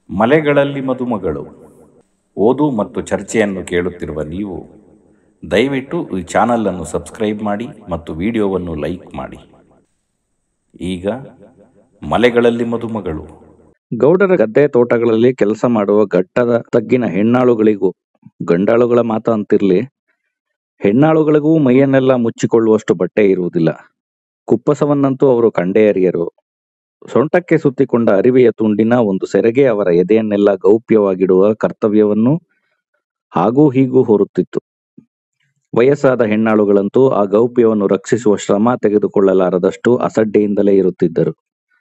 ಮಲೆಗಳಲ್ಲಿ ಮದುಮಗಳು ಓದು ಮತ್ತು ಚರ್ಚೆಯನ್ನು ಕೇಳುತ್ತಿರುವ ನೀವು ದಯವಿಟ್ಟು ಈ ಚಾನಲನ್ನು ಸಬ್ಸ್ಕ್ರೈಬ್ ಮಾಡಿ ಮತ್ತು ವಿಡಿಯೋವನ್ನು ಲೈಕ್ ಮಾಡಿ ಈಗ ಮಲೆಗಳಲ್ಲಿ ಮದುಮಗಳು ಗೌಡರ ಗದ್ದೆ ತೋಟಗಳಲ್ಲಿ ಕೆಲಸ ಮಾಡುವ ಗಟ್ಟದ ತಗ್ಗಿನ ಹೆಣ್ಣಾಳುಗಳಿಗೂ ಗಂಡಾಳುಗಳ ಮಾತ ಅಂತಿರ್ಲಿ ಹೆಣ್ಣಾಳುಗಳಿಗೂ ಮೈಯನ್ನೆಲ್ಲ ಮುಚ್ಚಿಕೊಳ್ಳುವಷ್ಟು ಬಟ್ಟೆ ಇರುವುದಿಲ್ಲ ಕುಪ್ಪಸವನ್ನಂತೂ ಅವರು ಕಂಡೇ ಅರಿಯರು ಸೊಂಟಕ್ಕೆ ಸುತ್ತಿಕೊಂಡ ಅರಿವೆಯ ತುಂಡಿನ ಒಂದು ಸೆರಗೆ ಅವರ ಎದೆಯನ್ನೆಲ್ಲ ಗೌಪ್ಯವಾಗಿಡುವ ಕರ್ತವ್ಯವನ್ನು ಹಾಗೂ ಹೀಗೂ ಹೊರುತ್ತಿತ್ತು ವಯಸ್ಸಾದ ಹೆಣ್ಣಾಳುಗಳಂತೂ ಆ ಗೌಪ್ಯವನ್ನು ರಕ್ಷಿಸುವ ಶ್ರಮ ತೆಗೆದುಕೊಳ್ಳಲಾರದಷ್ಟು ಅಸಡ್ಡೆಯಿಂದಲೇ ಇರುತ್ತಿದ್ದರು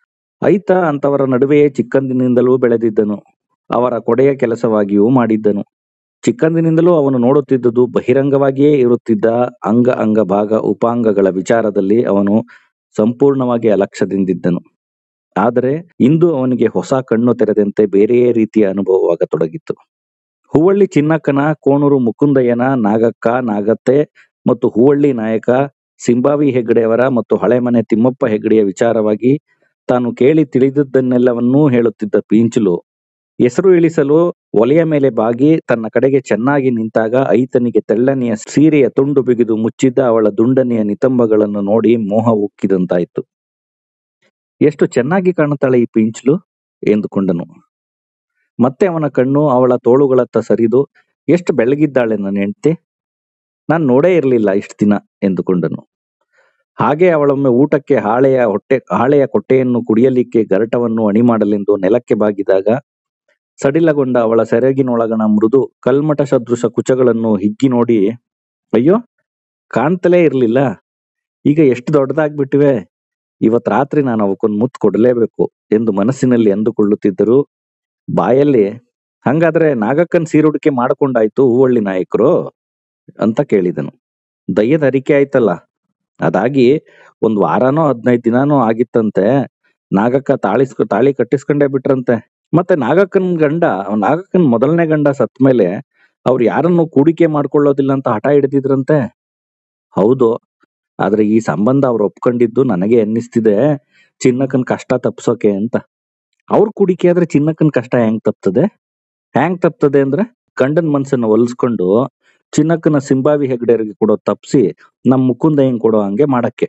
ಐತ ಅಂತವರ ನಡುವೆಯೇ ಚಿಕ್ಕಂದಿನಿಂದಲೂ ಬೆಳೆದಿದ್ದನು ಅವರ ಕೊಡೆಯ ಕೆಲಸವಾಗಿಯೂ ಮಾಡಿದ್ದನು ಚಿಕ್ಕಂದಿನಿಂದಲೂ ಅವನು ನೋಡುತ್ತಿದ್ದುದು ಬಹಿರಂಗವಾಗಿಯೇ ಇರುತ್ತಿದ್ದ ಅಂಗ ಅಂಗ ಭಾಗ ಉಪಾಂಗಗಳ ವಿಚಾರದಲ್ಲಿ ಅವನು ಸಂಪೂರ್ಣವಾಗಿ ಅಲಕ್ಷ್ಯದಿಂದಿದ್ದನು ಆದರೆ ಇಂದು ಅವನಿಗೆ ಹೊಸ ಕಣ್ಣು ತೆರೆದಂತೆ ಬೇರೆಯೇ ರೀತಿಯ ಅನುಭವವಾಗತೊಡಗಿತ್ತು ಹೂವಳ್ಳಿ ಚಿನ್ನಕ್ಕನ ಕೋಣೂರು ಮುಕುಂದಯ್ಯನ ನಾಗಕ್ಕ ನಾಗತ್ತೆ ಮತ್ತು ಹೂವಳ್ಳಿ ನಾಯಕ ಸಿಂಬಾವಿ ಹೆಗ್ಗಡೆಯವರ ಮತ್ತು ಹಳೆಮನೆ ತಿಮ್ಮಪ್ಪ ಹೆಗ್ಗಡೆಯ ವಿಚಾರವಾಗಿ ತಾನು ಕೇಳಿ ತಿಳಿದದ್ದನ್ನೆಲ್ಲವನ್ನೂ ಹೇಳುತ್ತಿದ್ದ ಪೀಂಚಲು ಹೆಸರು ಇಳಿಸಲು ಒಲೆಯ ಮೇಲೆ ಬಾಗಿ ತನ್ನ ಕಡೆಗೆ ಚೆನ್ನಾಗಿ ನಿಂತಾಗ ಐತನಿಗೆ ತೆಳ್ಳನೆಯ ಸೀರೆಯ ತುಂಡು ಬಿಗಿದು ಮುಚ್ಚಿದ್ದ ಅವಳ ದುಂಡನೆಯ ನಿತಂಬಗಳನ್ನು ನೋಡಿ ಮೋಹ ಉಕ್ಕಿದಂತಾಯ್ತು ಎಷ್ಟು ಚೆನ್ನಾಗಿ ಕಾಣುತ್ತಾಳೆ ಈ ಪೀಂಚಲು ಎಂದುಕೊಂಡನು ಮತ್ತೆ ಅವನ ಕಣ್ಣು ಅವಳ ತೋಳುಗಳತ್ತ ಸರಿದು ಎಷ್ಟು ಬೆಳಗಿದ್ದಾಳೆ ನನ್ನ ಹೆಂಡತಿ ನಾನ್ ನೋಡೇ ಇರಲಿಲ್ಲ ಇಷ್ಟು ದಿನ ಎಂದುಕೊಂಡನು ಹಾಗೆ ಅವಳೊಮ್ಮೆ ಊಟಕ್ಕೆ ಹಾಳೆಯ ಹೊಟ್ಟೆ ಹಾಳೆಯ ಕೊಟ್ಟೆಯನ್ನು ಕುಡಿಯಲಿಕ್ಕೆ ಗರಟವನ್ನು ಅಣಿ ಮಾಡಲೆಂದು ನೆಲಕ್ಕೆ ಬಾಗಿದಾಗ ಸಡಿಲಗೊಂಡ ಅವಳ ಸೆರಗಿನೊಳಗಣ ಮೃದು ಕಲ್ಮಟ ಸದೃಶ ಕುಚಗಳನ್ನು ಹಿಗ್ಗಿ ನೋಡಿ ಅಯ್ಯೋ ಕಾಣ್ತಲೇ ಇರ್ಲಿಲ್ಲ ಈಗ ಎಷ್ಟು ದೊಡ್ಡದಾಗ್ಬಿಟ್ಟಿವೆ ಇವತ್ ರಾತ್ರಿ ನಾನು ಅವಕ್ಕೊಂದು ಮುತ್ತು ಕೊಡಲೇಬೇಕು ಎಂದು ಮನಸ್ಸಿನಲ್ಲಿ ಅಂದುಕೊಳ್ಳುತ್ತಿದ್ದರು ಬಾಯಲ್ಲಿ ಹಂಗಾದ್ರೆ ನಾಗಕ್ಕನ್ ಸೀರುಡಿಕೆ ಮಾಡ್ಕೊಂಡಾಯ್ತು ಹೂವಳ್ಳಿ ನಾಯಕರು ಅಂತ ಕೇಳಿದನು ದಯ್ಯದ ಅರಿಕೆ ಆಯ್ತಲ್ಲ ಅದಾಗಿ ಒಂದ್ ವಾರನೋ ಹದಿನೈದು ದಿನಾನೋ ಆಗಿತ್ತಂತೆ ನಾಗಕ್ಕ ತಾಳಿಸ್ಕೊ ತಾಳಿ ಕಟ್ಟಿಸ್ಕೊಂಡೇ ಬಿಟ್ರಂತೆ ಮತ್ತೆ ನಾಗಕ್ಕನ್ ಗಂಡ ನಾಗಕ್ಕನ್ ಮೊದಲನೇ ಗಂಡ ಸತ್ ಮೇಲೆ ಅವ್ರು ಯಾರನ್ನು ಕೂಡಿಕೆ ಮಾಡ್ಕೊಳ್ಳೋದಿಲ್ಲ ಅಂತ ಹಠ ಹಿಡಿದಿದ್ರಂತೆ ಹೌದು ಆದ್ರೆ ಈ ಸಂಬಂಧ ಅವ್ರು ಒಪ್ಕೊಂಡಿದ್ದು ನನಗೆ ಅನ್ನಿಸ್ತಿದೆ ಚಿನ್ನಕ್ಕನ್ ಕಷ್ಟ ತಪ್ಸೋಕೆ ಅಂತ ಅವ್ರ ಕೂಡಿಕೆ ಆದ್ರೆ ಚಿನ್ನಕ್ಕನ್ ಕಷ್ಟ ಹೆಂಗ್ ತಪ್ತದೆ ಹೆಂಗ್ ತಪ್ತದೆ ಅಂದ್ರೆ ಗಂಡನ್ ಮನ್ಸನ್ನ ಒಲಿಸ್ಕೊಂಡು ಚಿನ್ನಕ್ಕನ ಸಿಂಬಾವಿ ಹೆಗ್ಡೆಯರಿಗೆ ಕೊಡೋ ತಪ್ಸಿ ನಮ್ ಮುಕುಂದ ಹೆಂಗ್ ಕೊಡೋ ಹಂಗೆ ಮಾಡಕ್ಕೆ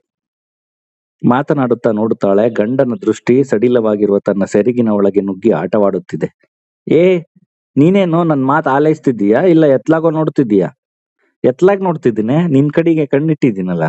ಮಾತನಾಡುತ್ತಾ ನೋಡುತ್ತಾಳೆ ಗಂಡನ ದೃಷ್ಟಿ ಸಡಿಲವಾಗಿರುವ ತನ್ನ ಸೆರಗಿನ ಒಳಗೆ ನುಗ್ಗಿ ಆಟವಾಡುತ್ತಿದೆ ಏ ನೀನೇನೋ ನನ್ ಮಾತು ಆಲೈಸ್ತಿದ್ದೀಯಾ ಇಲ್ಲ ಎತ್ಲಾಗೋ ನೋಡ್ತಿದ್ದೀಯಾ ಎತ್ಲಾಗ್ ನೋಡ್ತಿದ್ದೀನಿ ನಿನ್ ಕಡೆಗೆ ಕಣ್ಣಿಟ್ಟಿದ್ದೀನಲ್ಲ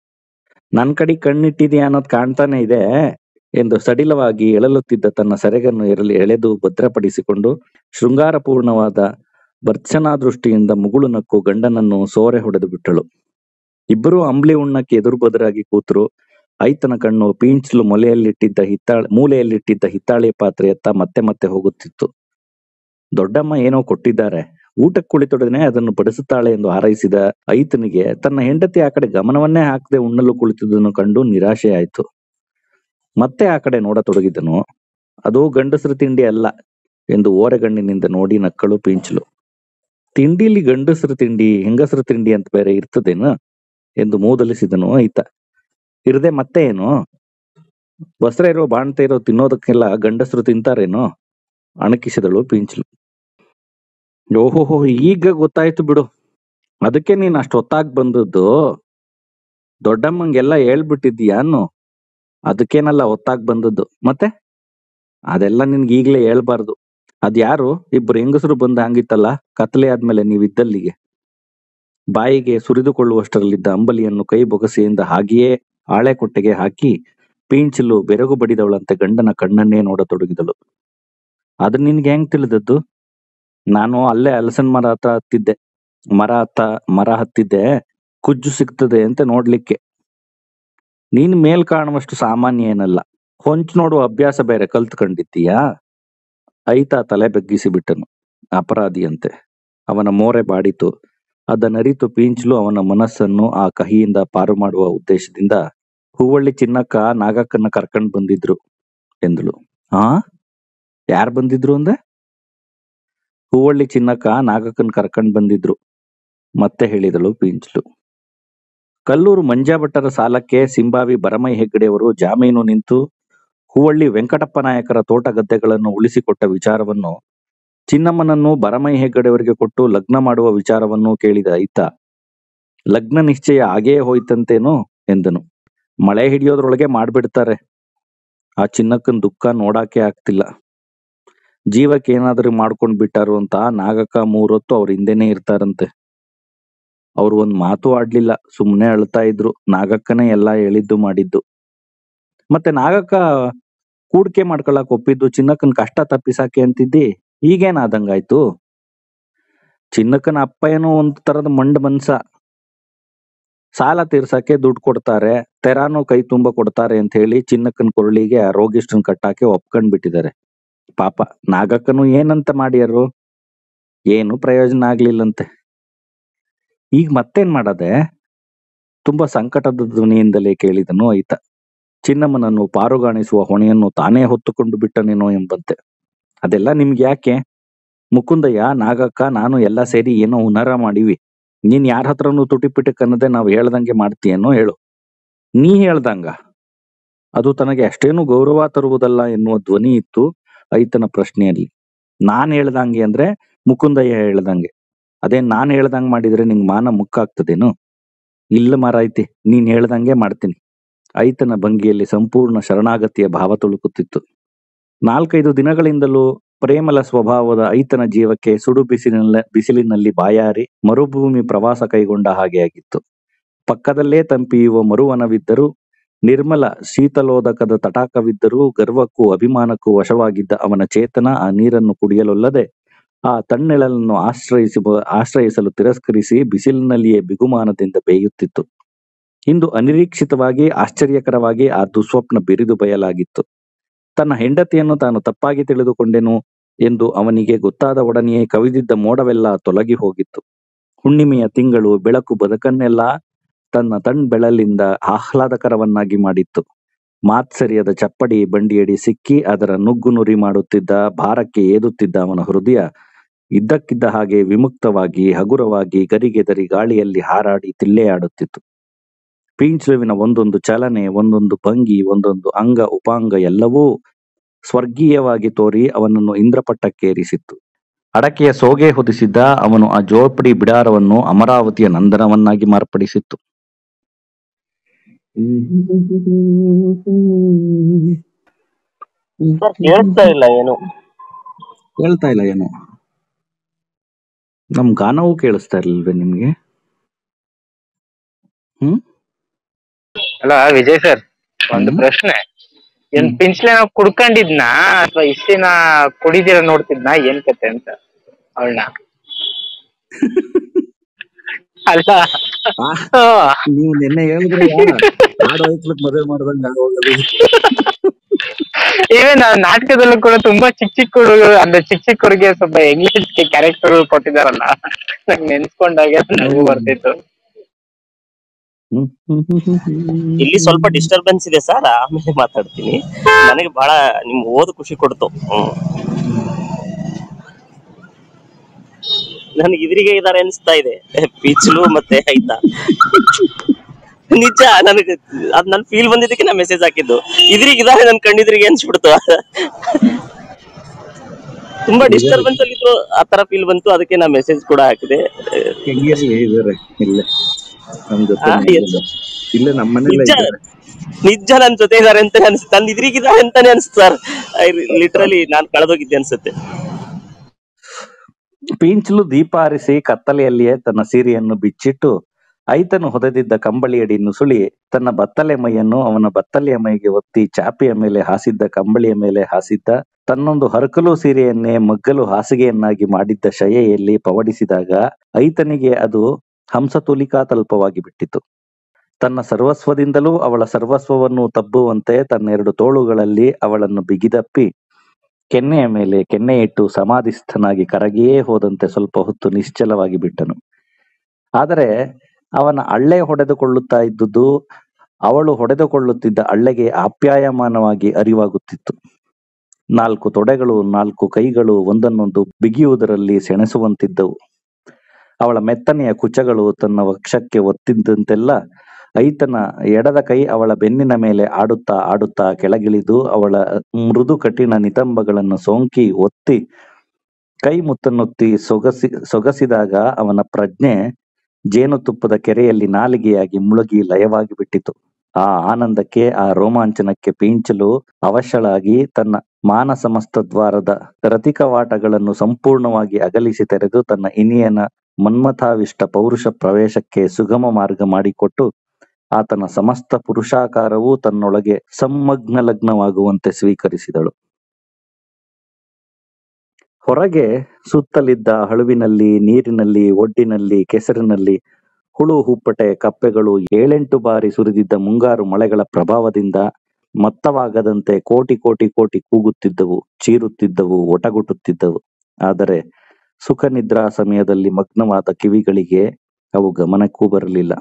ನನ್ ಕಡೆ ಕಣ್ಣಿಟ್ಟಿದ್ಯಾ ಅನ್ನೋದ್ ಕಾಣ್ತಾನೆ ಇದೆ ಎಂದು ಸಡಿಲವಾಗಿ ಎಳಲುತ್ತಿದ್ದ ತನ್ನ ಸೆರಗನ್ನು ಎರಲಿ ಎಳೆದು ಭದ್ರಪಡಿಸಿಕೊಂಡು ಶೃಂಗಾರಪೂರ್ಣವಾದ ಭರ್ತ್ಸನಾ ದೃಷ್ಟಿಯಿಂದ ಮುಗುಳು ನಕ್ಕು ಗಂಡನನ್ನು ಸೋರೆ ಹೊಡೆದು ಬಿಟ್ಟಳು ಇಬ್ಬರೂ ಅಂಬ್ಲಿ ಉಣ್ಣಕ್ಕೆ ಎದುರು ಬದುರಾಗಿ ಕೂತರು ಐತನ ಕಣ್ಣು ಪೀಂಚ್ಲು ಮೊಲೆಯಲ್ಲಿಟ್ಟಿದ್ದ ಹಿತ್ತಾಳೆ ಮೂಲೆಯಲ್ಲಿಟ್ಟಿದ್ದ ಹಿತ್ತಾಳೆ ಪಾತ್ರೆಯತ್ತ ಮತ್ತೆ ಮತ್ತೆ ಹೋಗುತ್ತಿತ್ತು ದೊಡ್ಡಮ್ಮ ಏನೋ ಕೊಟ್ಟಿದ್ದಾರೆ ಊಟಕ್ಕೆ ಕುಳಿತೊಡನೆ ಅದನ್ನು ಬಡಿಸುತ್ತಾಳೆ ಎಂದು ಹಾರೈಸಿದ ಐತನಿಗೆ ತನ್ನ ಹೆಂಡತಿ ಆ ಕಡೆ ಗಮನವನ್ನೇ ಹಾಕದೆ ಉಣ್ಣಲು ಕುಳಿತಿದ್ದನ್ನು ಕಂಡು ನಿರಾಶೆಯಾಯಿತು ಮತ್ತೆ ಆ ಕಡೆ ನೋಡತೊಡಗಿದನು ಅದು ಗಂಡಸರ ತಿಂಡಿ ಅಲ್ಲ ಎಂದು ಓರೆಗಣ್ಣಿನಿಂದ ನೋಡಿ ನಕ್ಕಳು ಪೀಂಚಲು ತಿಂಡಿಲಿ ಗಂಡಸರ ತಿಂಡಿ ಹೆಂಗಸರ ತಿಂಡಿ ಅಂತ ಬೇರೆ ಇರ್ತದೇನು ಎಂದು ಮೂದಲಿಸಿದನು ಐತ ಇರದೆ ಮತ್ತೆ ಏನು ಬಸ್ರ ಇರೋ ಬಾಣ್ತ ಇರೋ ತಿನ್ನೋದಕ್ಕೆಲ್ಲ ಗಂಡಸರು ತಿಂತಾರೇನೋ ಅಣಕಿಸಿದಳು ಪೀಂಚಲು ಓಹೋಹೋ ಈಗ ಗೊತ್ತಾಯ್ತು ಬಿಡು ಅದಕ್ಕೆ ನೀನ್ ಅಷ್ಟು ಹೊತ್ತಾಗ್ ಬಂದದ್ದು ದೊಡ್ಡಮ್ಮಂಗೆಲ್ಲ ಹೇಳ್ಬಿಟ್ಟಿದ್ದೀಯಾನು ಅದಕ್ಕೇನಲ್ಲ ಹೊತ್ತಾಗ್ ಬಂದದ್ದು ಮತ್ತೆ ಅದೆಲ್ಲ ನಿನ್ಗೆ ಈಗ್ಲೇ ಹೇಳ್ಬಾರ್ದು ಅದ್ಯಾರು ಇಬ್ರು ಹೆಂಗಸರು ಬಂದ ಹಂಗಿತ್ತಲ್ಲ ಕತ್ಲೆ ಆದ್ಮೇಲೆ ನೀವಿದ್ದಲ್ಲಿಗೆ ಬಾಯಿಗೆ ಸುರಿದುಕೊಳ್ಳುವಷ್ಟರಲ್ಲಿದ್ದ ಅಂಬಲಿಯನ್ನು ಕೈ ಬೊಗಸೆಯಿಂದ ಹಾಗೆಯೇ ಆಳೆ ಕೊಟ್ಟೆಗೆ ಹಾಕಿ ಪೀಂಚಲು ಬೆರಗು ಬಡಿದವಳಂತೆ ಗಂಡನ ಕಣ್ಣನ್ನೇ ನೋಡತೊಡಗಿದಳು ಅದು ನಿನ್ಗೆ ಹೆಂಗ್ ತಿಳಿದದ್ದು ನಾನು ಅಲ್ಲೇ ಹಲಸನ್ ಮರ ಹತ್ರ ಹತ್ತಿದ್ದೆ ಮರ ಹತ್ತ ಮರ ಹತ್ತಿದ್ದೆ ಕುಜ್ಜು ಸಿಗ್ತದೆ ಅಂತ ನೋಡ್ಲಿಕ್ಕೆ ನೀನ್ ಮೇಲ್ ಕಾಣುವಷ್ಟು ಸಾಮಾನ್ಯ ಏನಲ್ಲ ಹೊಂಚ್ ನೋಡುವ ಅಭ್ಯಾಸ ಬೇರೆ ಕಲ್ತ್ಕೊಂಡಿದ್ದೀಯಾ ಐತ ತಲೆ ಬಗ್ಗಿಸಿ ಬಿಟ್ಟನು ಅಪರಾಧಿಯಂತೆ ಅವನ ಮೋರೆ ಬಾಡಿತು ಅದನ್ನರಿತು ಪೀಂಚಲು ಅವನ ಮನಸ್ಸನ್ನು ಆ ಕಹಿಯಿಂದ ಪಾರು ಮಾಡುವ ಉದ್ದೇಶದಿಂದ ಹೂವಳ್ಳಿ ಚಿನ್ನಕ್ಕ ನಾಗಕ್ಕನ್ನ ಕರ್ಕೊಂಡ್ ಬಂದಿದ್ರು ಎಂದಳು ಆ ಯಾರ್ ಬಂದಿದ್ರು ಅಂದೆ ಹೂವಳ್ಳಿ ಚಿನ್ನಕ್ಕ ನಾಗಕ್ಕನ್ ಕರ್ಕೊಂಡ್ ಬಂದಿದ್ರು ಮತ್ತೆ ಹೇಳಿದಳು ಪೀಂಚಲು ಕಲ್ಲೂರು ಮಂಜಾ ಭಟ್ಟರ ಸಾಲಕ್ಕೆ ಸಿಂಬಾವಿ ಭರಮೈ ಹೆಗ್ಗಡೆಯವರು ಜಾಮೀನು ನಿಂತು ಹೂವಳ್ಳಿ ವೆಂಕಟಪ್ಪ ನಾಯಕರ ತೋಟ ಗದ್ದೆಗಳನ್ನು ಉಳಿಸಿಕೊಟ್ಟ ವಿಚಾರವನ್ನು ಚಿನ್ನಮ್ಮನನ್ನು ಬರಮೈ ಹೆಗ್ಗಡೆಯವರಿಗೆ ಕೊಟ್ಟು ಲಗ್ನ ಮಾಡುವ ವಿಚಾರವನ್ನು ಕೇಳಿದ ಐತ ಲಗ್ನ ನಿಶ್ಚಯ ಆಗೇ ಹೋಯ್ತಂತೇನೋ ಎಂದನು ಮಳೆ ಹಿಡಿಯೋದ್ರೊಳಗೆ ಮಾಡ್ಬಿಡ್ತಾರೆ ಆ ಚಿನ್ನಕ್ಕನ್ ದುಃಖ ನೋಡಾಕೆ ಆಗ್ತಿಲ್ಲ ಜೀವಕ್ಕೆ ಏನಾದ್ರೂ ಮಾಡ್ಕೊಂಡ್ ಬಿಟ್ಟಾರು ಅಂತ ನಾಗಕ್ಕ ಮೂರೊತ್ತು ಅವ್ರ ಹಿಂದೆನೆ ಇರ್ತಾರಂತೆ ಅವ್ರು ಒಂದ್ ಮಾತು ಆಡ್ಲಿಲ್ಲ ಸುಮ್ನೆ ಅಳ್ತಾ ಇದ್ರು ನಾಗಕ್ಕನೇ ಎಲ್ಲಾ ಹೇಳಿದ್ದು ಮಾಡಿದ್ದು ಮತ್ತೆ ನಾಗಕ್ಕ ಕೂಡ್ಕೆ ಮಾಡ್ಕೊಳಕ್ ಒಪ್ಪಿದ್ದು ಚಿನ್ನಕ್ಕನ್ ಕಷ್ಟ ತಪ್ಪಿಸಾಕೆ ಅಂತಿದ್ದಿ ಈಗೇನಾದಂಗಾಯ್ತು ಚಿನ್ನಕ್ಕನ ಅಪ್ಪ ಏನೋ ಒಂದ್ ತರದ ಮಂಡ್ ಮನ್ಸ ಸಾಲ ತೀರ್ಸಕ್ಕೆ ದುಡ್ಡು ಕೊಡ್ತಾರೆ ತೆರಾನು ಕೈ ತುಂಬ ಕೊಡ್ತಾರೆ ಅಂತ ಹೇಳಿ ಚಿನ್ನಕ್ಕನ ಕೊರಳಿಗೆ ಆ ರೋಗಿಷ್ಟನ್ ಕಟ್ಟಾಕೆ ಒಪ್ಕೊಂಡ್ ಬಿಟ್ಟಿದ್ದಾರೆ ಪಾಪ ನಾಗಕ್ಕನು ಏನಂತ ಮಾಡ್ಯಾರು ಏನು ಪ್ರಯೋಜನ ಆಗ್ಲಿಲ್ಲಂತೆ ಈಗ ಮತ್ತೇನ್ ಮಾಡದೆ ತುಂಬಾ ಸಂಕಟದ ಧ್ವನಿಯಿಂದಲೇ ಕೇಳಿದನು ಐತ ಚಿನ್ನಮ್ಮನನ್ನು ಪಾರುಗಾಣಿಸುವ ಹೊಣೆಯನ್ನು ತಾನೇ ಹೊತ್ತುಕೊಂಡು ಬಿಟ್ಟನೇನೋ ಎಂಬಂತೆ ಅದೆಲ್ಲ ನಿಮ್ಗೆ ಯಾಕೆ ಮುಕುಂದಯ್ಯ ನಾಗಕ್ಕ ನಾನು ಎಲ್ಲ ಸೇರಿ ಏನೋ ಹುನರ ಮಾಡಿವಿ ನೀನ್ ಯಾರ ಹತ್ರನೂ ತುಟಿಪಿಟಕ್ ಅನ್ನದೆ ನಾವು ಹೇಳ್ದಂಗೆ ಮಾಡ್ತೀಯೇನೋ ಹೇಳು ನೀ ಹೇಳ್ದಂಗ ಅದು ತನಗೆ ಅಷ್ಟೇನು ಗೌರವ ತರುವುದಲ್ಲ ಎನ್ನುವ ಧ್ವನಿ ಇತ್ತು ಐತನ ಪ್ರಶ್ನೆಯಲ್ಲಿ ನಾನ್ ಹೇಳ್ದಂಗೆ ಅಂದ್ರೆ ಮುಕುಂದಯ್ಯ ಹೇಳ್ದಂಗೆ ಅದೇ ನಾನ್ ಹೇಳ್ದಂಗ್ ಮಾಡಿದ್ರೆ ನಿಂಗ್ ಮಾನ ಮುಕ್ಕಾಗ್ತದೇನು ಇಲ್ಲ ಮಾರಾಯ್ತಿ ನೀನ್ ಹೇಳ್ದಂಗೆ ಮಾಡ್ತೀನಿ ಐತನ ಭಂಗಿಯಲ್ಲಿ ಸಂಪೂರ್ಣ ಶರಣಾಗತಿಯ ಭಾವ ತುಳುಕುತ್ತಿತ್ತು ನಾಲ್ಕೈದು ದಿನಗಳಿಂದಲೂ ಪ್ರೇಮಲ ಸ್ವಭಾವದ ಐತನ ಜೀವಕ್ಕೆ ಸುಡು ಬಿಸಿಲಿನ ಬಿಸಿಲಿನಲ್ಲಿ ಬಾಯಾರಿ ಮರುಭೂಮಿ ಪ್ರವಾಸ ಕೈಗೊಂಡ ಹಾಗೆ ಆಗಿತ್ತು ಪಕ್ಕದಲ್ಲೇ ತಂಪಿಯುವ ಮರುವನವಿದ್ದರೂ ನಿರ್ಮಲ ಶೀತಲೋದಕದ ತಟಾಕವಿದ್ದರೂ ಗರ್ವಕ್ಕೂ ಅಭಿಮಾನಕ್ಕೂ ವಶವಾಗಿದ್ದ ಅವನ ಚೇತನ ಆ ನೀರನ್ನು ಕುಡಿಯಲೊಲ್ಲದೆ ಆ ತಣ್ಣೆಳಲನ್ನು ಆಶ್ರಯಿಸುವ ಆಶ್ರಯಿಸಲು ತಿರಸ್ಕರಿಸಿ ಬಿಸಿಲಿನಲ್ಲಿಯೇ ಬಿಗುಮಾನದಿಂದ ಬೇಯುತ್ತಿತ್ತು ಇಂದು ಅನಿರೀಕ್ಷಿತವಾಗಿ ಆಶ್ಚರ್ಯಕರವಾಗಿ ಆ ದುಸ್ವಪ್ನ ಬಿರಿದು ಬಯಲಾಗಿತ್ತು ತನ್ನ ಹೆಂಡತಿಯನ್ನು ತಾನು ತಪ್ಪಾಗಿ ತಿಳಿದುಕೊಂಡೆನು ಎಂದು ಅವನಿಗೆ ಗೊತ್ತಾದ ಒಡನೆಯೇ ಕವಿದಿದ್ದ ಮೋಡವೆಲ್ಲ ತೊಲಗಿ ಹೋಗಿತ್ತು ಹುಣ್ಣಿಮೆಯ ತಿಂಗಳು ಬೆಳಕು ಬದುಕನ್ನೆಲ್ಲ ತನ್ನ ತಣ್ ಬೆಳಲಿಂದ ಆಹ್ಲಾದಕರವನ್ನಾಗಿ ಮಾಡಿತ್ತು ಮಾತ್ಸರ್ಯದ ಚಪ್ಪಡಿ ಬಂಡಿಯಡಿ ಸಿಕ್ಕಿ ಅದರ ನುಗ್ಗು ನುರಿ ಮಾಡುತ್ತಿದ್ದ ಭಾರಕ್ಕೆ ಏದುತ್ತಿದ್ದ ಅವನ ಹೃದಯ ಇದ್ದಕ್ಕಿದ್ದ ಹಾಗೆ ವಿಮುಕ್ತವಾಗಿ ಹಗುರವಾಗಿ ಗರಿಗೆದರಿ ಗಾಳಿಯಲ್ಲಿ ಹಾರಾಡಿ ತಿಲ್ಲೆಯಾಡುತ್ತಿತ್ತು ಪೀಂಚುವಿನ ಒಂದೊಂದು ಚಲನೆ ಒಂದೊಂದು ಭಂಗಿ ಒಂದೊಂದು ಅಂಗ ಉಪಾಂಗ ಎಲ್ಲವೂ ಸ್ವರ್ಗೀಯವಾಗಿ ತೋರಿ ಅವನನ್ನು ಇಂದ್ರಪಟ್ಟಕ್ಕೇರಿಸಿತ್ತು ಅಡಕೆಯ ಸೋಗೆ ಹೊದಿಸಿದ್ದ ಅವನು ಆ ಜೋಪಡಿ ಬಿಡಾರವನ್ನು ಅಮರಾವತಿಯ ನಂದನವನ್ನಾಗಿ ಮಾರ್ಪಡಿಸಿತ್ತು ಸರ್ ಕೇಳಿಸ್ತಾ ಇಲ್ಲ ಏನು ಹೇಳ್ತಾ ಇಲ್ಲ ಏನು ನಮ್ ಗಾನವೂ ಕೇಳಿಸ್ತಾ ಇರ್ಲಿಲ್ವೇ ನಿಮ್ಗೆ ಹ್ಮ್ ಅಲ್ಲ ವಿಜಯ್ ಸರ್ ಒಂದು ಹ್ಮ್. ಪ್ರಶ್ನೆ ಏನ್ ಹ್ಮ್. ಪಿಂಚ್ಲೆ ನಾವು ಕುಡ್ಕೊಂಡಿದ್ನಾ ಅಥವಾ ಇಷ್ಟಿನ ಕುಡಿದಿರ ನೋಡ್ತಿದ್ನಾ ಏನ್ ಕತೆ ಅಂತ ಅವಳನ್ನ ಅಲ್ಲ ಆ, ಆ, ನೀವು ನಿನ್ನೆ ಹೇಳಿದ್ರೆ ಆಡೋ ಐಕ್ಲಕ್ ಮದುವೆ ಮಾಡ್ದಂಗ ಆಗೋಗದು ಇವೇ ನಾವು ನಾಟಕದಲ್ಲೂ ಕೂಡ ತುಂಬಾ ಚಿಕ್ಕ ಚಿಕ್ಕ ಹುಡುಗರು ಅಂದ್ರೆ ಚಿಕ್ಕ ಚಿಕ್ಕ ಹುಡುಗಿ ಸ್ವಲ್ಪ ಇಂಗ್ಲಿಷ್ ಕ್ಯಾರೆಕ್ಟರ್ ಕೊಟ್ಟಿದಾರಲ್ಲ ನಂಗೆ ನೆನ್ಸ್ಕೊಂಡಾಗ ನಗು ಬರ್ತಿತ್ತು ಹ್ಮ್, ಹ್ಮ್, ಹ್ಮ್, ಹ್ಮ್, ಹ್ಮ್. ಇಲ್ಲಿ ಸ್ವಲ್ಪ ಡಿಸ್ಟರ್ಬೆನ್ಸ್ ಇದೆ ಸರ್ ಆಮೇಲೆ ಮಾತಾಡ್ತೀನಿ ನನಗೆ ಬಹಳ ನಿಮ್ ಓದು ಖುಷಿ ಕೊಡ್ತು ಹ್ಮ್ ನನಗೆ ಇದ್ರಿಗೆ ಇದಾರೆ ಅನಿಸ್ತಾ ಇದೆ ಪೀಚ್ಲು ಮತ್ತೆ ಆಯ್ತಾ ನಿಜ ನನಗೆ ಅದ್ ನನ್ ಫೀಲ್ ಬಂದಿದ್ದಕ್ಕೆ ನಾ ಮೆಸೇಜ್ ಹಾಕಿದ್ದು ಇದ್ರಿಗೆ ಇದಾರೆ ನನ್ ಕಣ್ಣಿದ್ರಿಗೆ ಅನ್ಸ್ಬಿಡ್ತು ತುಂಬಾ ಡಿಸ್ಟರ್ಬೆನ್ಸ್ ಅಲ್ಲಿ ಇದ್ರು ಆ ತರ ಫೀಲ್ ಬಂತು ಅದಕ್ಕೆ ನಾ ಮೆಸೇಜ್ ಕೂಡ ಹಾಕಿದೆ ಹೆಂಗಿರ್ಲಿ ಇದಾರೆ ಇಲ್ಲೇ ನಮ್ ಜೊತೆ ಆ, yes. ಇಲ್ಲೇ ನಮ್ಮ ಮನೇಲೆ ನಿಜ ಇದ್ದಾರೆ ನಿಜ ನನ್ ಜೊತೆ ಇದಾರೆ ಅಂತ ಅನ್ಸ್ ನನ್ ಇದ್ರಿಗಿದ್ದಾರೆ ಅಂತಾನೆ ಅನ್ಸ್ತು ಸರ್ ಲಿಟ್ರಲಿ ನಾನ್ ಕಳೆದೋಗಿದ್ದೆ ಅನ್ಸುತ್ತೆ ಪೀಂಚಲು ದೀಪ ಆರಿಸಿ ಕತ್ತಲೆಯಲ್ಲಿಯೇ ತನ್ನ ಸೀರೆಯನ್ನು ಬಿಚ್ಚಿಟ್ಟು ಐತನು ಹೊದೆದಿದ್ದ ಕಂಬಳಿಯಡಿ ನುಸುಳಿ ತನ್ನ ಬತ್ತಲೆ ಮೈಯನ್ನು ಅವನ ಬತ್ತಲೆಯ ಮೈಗೆ ಒತ್ತಿ ಚಾಪೆಯ ಮೇಲೆ ಹಾಸಿದ್ದ ಕಂಬಳಿಯ ಮೇಲೆ ಹಾಸಿದ್ದ ತನ್ನೊಂದು ಹರಕಲು ಸೀರೆಯನ್ನೇ ಮಗ್ಗಲು ಹಾಸಿಗೆಯನ್ನಾಗಿ ಮಾಡಿದ್ದ ಶಯೆಯಲ್ಲಿ ಪವಡಿಸಿದಾಗ ಐತನಿಗೆ ಅದು ಹಂಸತುಲಿಕಾ ತಲ್ಪವಾಗಿ ಬಿಟ್ಟಿತು ತನ್ನ ಸರ್ವಸ್ವದಿಂದಲೂ ಅವಳ ಸರ್ವಸ್ವವನ್ನು ತಬ್ಬುವಂತೆ ತನ್ನೆರಡು ತೋಳುಗಳಲ್ಲಿ ಅವಳನ್ನು ಬಿಗಿದಪ್ಪಿ ಕೆನ್ನೆಯ ಮೇಲೆ ಕೆನ್ನೆ ಇಟ್ಟು ಸಮಾಧಿಸ್ಥನಾಗಿ ಕರಗಿಯೇ ಹೋದಂತೆ ಸ್ವಲ್ಪ ಹೊತ್ತು ನಿಶ್ಚಲವಾಗಿ ಬಿಟ್ಟನು ಆದರೆ ಅವನ ಅಳ್ಳೆ ಹೊಡೆದುಕೊಳ್ಳುತ್ತಾ ಇದ್ದುದು ಅವಳು ಹೊಡೆದುಕೊಳ್ಳುತ್ತಿದ್ದ ಅಳ್ಳೆಗೆ ಆಪ್ಯಾಯಮಾನವಾಗಿ ಅರಿವಾಗುತ್ತಿತ್ತು ನಾಲ್ಕು ತೊಡೆಗಳು ನಾಲ್ಕು ಕೈಗಳು ಒಂದನ್ನೊಂದು ಬಿಗಿಯುವುದರಲ್ಲಿ ಸೆಣಸುವಂತಿದ್ದವು ಅವಳ ಮೆತ್ತನೆಯ ಕುಚಗಳು ತನ್ನ ವಕ್ಷಕ್ಕೆ ಒತ್ತಿದ್ದಂತೆಲ್ಲ ಐತನ ಎಡದ ಕೈ ಅವಳ ಬೆನ್ನಿನ ಮೇಲೆ ಆಡುತ್ತಾ ಆಡುತ್ತಾ ಕೆಳಗಿಳಿದು ಅವಳ ಮೃದು ಕಠಿಣ ನಿತಂಬಗಳನ್ನು ಸೋಂಕಿ ಒತ್ತಿ ಕೈ ಮುತ್ತನ್ನೊತ್ತಿ ಸೊಗಸಿ ಸೊಗಸಿದಾಗ ಅವನ ಪ್ರಜ್ಞೆ ಜೇನುತುಪ್ಪದ ಕೆರೆಯಲ್ಲಿ ನಾಲಿಗೆಯಾಗಿ ಮುಳುಗಿ ಲಯವಾಗಿ ಬಿಟ್ಟಿತು ಆ ಆನಂದಕ್ಕೆ ಆ ರೋಮಾಂಚನಕ್ಕೆ ಪೀಂಚಲು ಅವಶಳಾಗಿ ತನ್ನ ಮಾನಸಮಸ್ತ ದ್ವಾರದ ರತಿಕವಾಟಗಳನ್ನು ಸಂಪೂರ್ಣವಾಗಿ ಅಗಲಿಸಿ ತೆರೆದು ತನ್ನ ಇನಿಯನ ಮನ್ಮಥಾವಿಷ್ಟ ಪೌರುಷ ಪ್ರವೇಶಕ್ಕೆ ಸುಗಮ ಮಾರ್ಗ ಮಾಡಿಕೊಟ್ಟು ಆತನ ಸಮಸ್ತ ಪುರುಷಾಕಾರವೂ ತನ್ನೊಳಗೆ ಸಮ್ಮಗ್ನ ಲಗ್ನವಾಗುವಂತೆ ಸ್ವೀಕರಿಸಿದಳು ಹೊರಗೆ ಸುತ್ತಲಿದ್ದ ಹಳುವಿನಲ್ಲಿ ನೀರಿನಲ್ಲಿ ಒಡ್ಡಿನಲ್ಲಿ ಕೆಸರಿನಲ್ಲಿ ಹುಳು ಹುಪ್ಪಟೆ ಕಪ್ಪೆಗಳು ಏಳೆಂಟು ಬಾರಿ ಸುರಿದಿದ್ದ ಮುಂಗಾರು ಮಳೆಗಳ ಪ್ರಭಾವದಿಂದ ಮತ್ತವಾಗದಂತೆ ಕೋಟಿ ಕೋಟಿ ಕೋಟಿ ಕೂಗುತ್ತಿದ್ದವು ಚೀರುತ್ತಿದ್ದವು ಒಟಗುಟ್ಟುತ್ತಿದ್ದವು ಆದರೆ ಸುಖ ನಿದ್ರಾ ಸಮಯದಲ್ಲಿ ಮಗ್ನವಾದ ಕಿವಿಗಳಿಗೆ ಅವು ಗಮನಕ್ಕೂ ಬರಲಿಲ್ಲ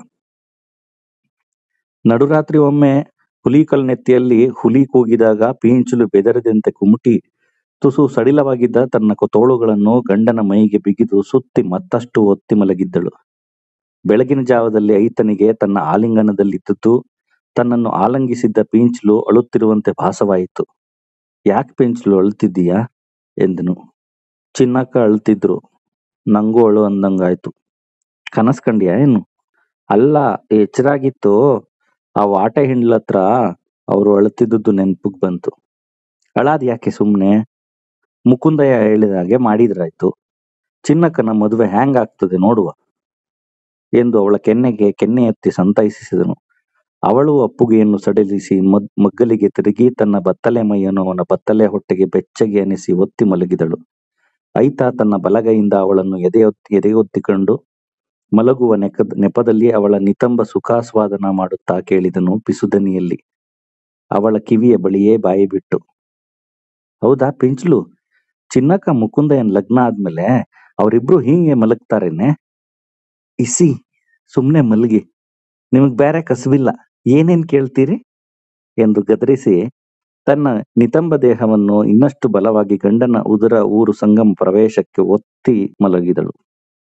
ನಡುರಾತ್ರಿ ಒಮ್ಮೆ ಹುಲಿಕಲ್ ನೆತ್ತಿಯಲ್ಲಿ ಹುಲಿ ಕೂಗಿದಾಗ ಪೀಂಚಲು ಬೆದರದಂತೆ ಕುಮುಟಿ ತುಸು ಸಡಿಲವಾಗಿದ್ದ ತನ್ನ ಕೊ- ತೋಳುಗಳನ್ನು ಗಂಡನ ಮೈಗೆ ಬಿಗಿದು ಸುತ್ತಿ ಮತ್ತಷ್ಟು ಒತ್ತಿ ಮಲಗಿದ್ದಳು ಬೆಳಗಿನ ಜಾವದಲ್ಲಿ ಐತನಿಗೆ ತನ್ನ ಆಲಿಂಗನದಲ್ಲಿದ್ದುದು ತನ್ನನ್ನು ಆಲಂಗಿಸಿದ್ದ ಪೀಂಚಲು ಅಳುತ್ತಿರುವಂತೆ ಭಾಸವಾಯಿತು ಯಾಕೆ ಪೀಂಚಲು ಅಳ್ತಿದ್ದೀಯಾ ಎಂದನು ಚಿನ್ನಕ್ಕ ಅಳ್ತಿದ್ರು ನಂಗೂ ಅಳು ಅಂದಂಗಾಯ್ತು ಕನಸ್ ಕಂಡ್ಯಾ ಏನು ಅಲ್ಲ ಎಚ್ಚರಾಗಿತ್ತು ಆ ವಾಟೆ ಹಿಂಡ್ಲತ್ರ ಅವ್ರು ಅಳ್ತಿದ್ದದ್ದು ನೆನ್ಪಗ್ ಬಂತು ಅಳಾದ್ ಯಾಕೆ ಸುಮ್ನೆ ಮುಕುಂದಯ್ಯ ಹೇಳಿದ ಹಾಗೆ ಮಾಡಿದ್ರಾಯ್ತು ಚಿನ್ನಕ್ಕನ ಮದುವೆ ಹ್ಯಾಂಗ್ ಆಗ್ತದೆ ನೋಡುವ ಎಂದು ಅವಳ ಕೆನ್ನೆಗೆ ಕೆನ್ನೆ ಎತ್ತಿ ಸಂತೈಸಿಸಿದನು ಅವಳು ಅಪ್ಪುಗೆಯನ್ನು ಸಡಿಲಿಸಿ ಮದ್ ಮಗ್ಗಲಿಗೆ ತಿರುಗಿ ತನ್ನ ಬತ್ತಲೆ ಮೈಯನ್ನು ಅವನ ಬತ್ತಲೆ ಹೊಟ್ಟೆಗೆ ಬೆಚ್ಚಗೆ ಅನಿಸಿ ಒತ್ತಿ ಮಲಗಿದಳು ಐತ ತನ್ನ ಬಲಗೈಯಿಂದ ಅವಳನ್ನು ಎದೆಯೊತ್ತಿ ಎದೆಯೊತ್ತಿಕೊಂಡು ಮಲಗುವ ನೆಕದ್ ನೆಪದಲ್ಲಿ ಅವಳ ನಿತಂಬ ಸುಖಾಸ್ವಾದನ ಮಾಡುತ್ತಾ ಕೇಳಿದನು ಪಿಸುದನಿಯಲ್ಲಿ ಅವಳ ಕಿವಿಯ ಬಳಿಯೇ ಬಾಯಿ ಬಿಟ್ಟು ಹೌದಾ ಪಿಂಚ್ಲು ಚಿನ್ನಕ್ಕ ಮುಕುಂದಯ್ಯನ್ ಲಗ್ನ ಆದ್ಮೇಲೆ ಅವರಿಬ್ರು ಹೀಗೆ ಮಲಗ್ತಾರೇನೆ ಇಸಿ ಸುಮ್ನೆ ಮಲಗಿ ನಿಮಗ್ ಬೇರೆ ಕಸವಿಲ್ಲ ಏನೇನ್ ಕೇಳ್ತೀರಿ ಎಂದು ಗದರಿಸಿ ತನ್ನ ನಿತಂಬ ದೇಹವನ್ನು ಇನ್ನಷ್ಟು ಬಲವಾಗಿ ಗಂಡನ ಉದರ ಊರು ಸಂಗಮ ಪ್ರವೇಶಕ್ಕೆ ಒತ್ತಿ ಮಲಗಿದಳು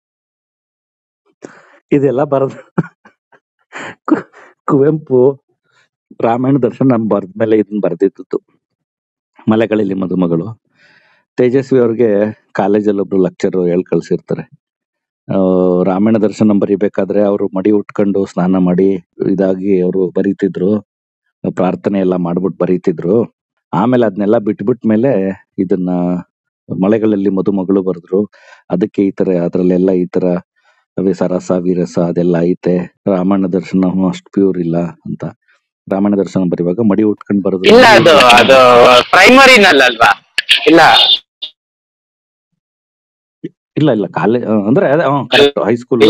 ಇದೆಲ್ಲ ಬರೆದ ಕು- ಕುವೆಂಪು ರಾಮಾಯಣ ದರ್ಶನ ಬರ್ದ್ಮೇಲೆ ಇದನ್ನ ಬರ್ದಿದ್ದು ಮಲೆಗಳಲ್ಲಿ ಮದುಮಗಳು ತೇಜಸ್ವಿ ಅವ್ರಿಗೆ ಕಾಲೇಜಲ್ಲಿ ಒಬ್ರು ಲೆಕ್ಚರ್ ಹೇಳ್ ಕಳ್ಸಿರ್ತಾರೆ ಆ, ರಾಮಾಯಣ ದರ್ಶನ ಬರಿಬೇಕಾದ್ರೆ ಅವರು ಮಡಿ ಉಟ್ಕೊಂಡು ಸ್ನಾನ ಮಾಡಿ ಇದಾಗಿ ಅವರು ಬರೀತಿದ್ರು ಪ್ರಾರ್ಥನೆ ಎಲ್ಲ ಮಾಡ್ಬಿಟ್ಟು ಬರೀತಿದ್ರು ಆಮೇಲೆ ಅದನ್ನೆಲ್ಲ ಬಿಟ್ಬಿಟ್ ಮೇಲೆ ಇದನ್ನ ಮಳೆಗಳಲ್ಲಿ ಮದುಮಗಳು ಬರೆದ್ರು ಅದಕ್ಕೆ ಈ ತರ ಅದ್ರಲ್ಲೆಲ್ಲ ಈ ತರ ಅವೇ ಸರಸ ವೀರಸ ಅದೆಲ್ಲ ಐತೆ ರಾಮಾಯಣ ದರ್ಶನ ಅಷ್ಟು ಪ್ಯೂರ್ ಇಲ್ಲ ಅಂತ ರಾಮಾಯಣ ದರ್ಶನ ಬರೆಯುವಾಗ ಮಡಿ ಉಟ್ಕೊಂಡು ಬರೆದ್ರು ಇಲ್ಲ ಅದು ಅದು ಪ್ರೈಮರಿನಲ್ಲಲ್ವಾ ಇಲ್ಲ ಇಲ್ಲ ಇಲ್ಲ ಕಾಲೇಜ್ ಅಂದ್ರೆ ಕರೆಕ್ಟ್ ಹೈಸ್ಕೂಲ್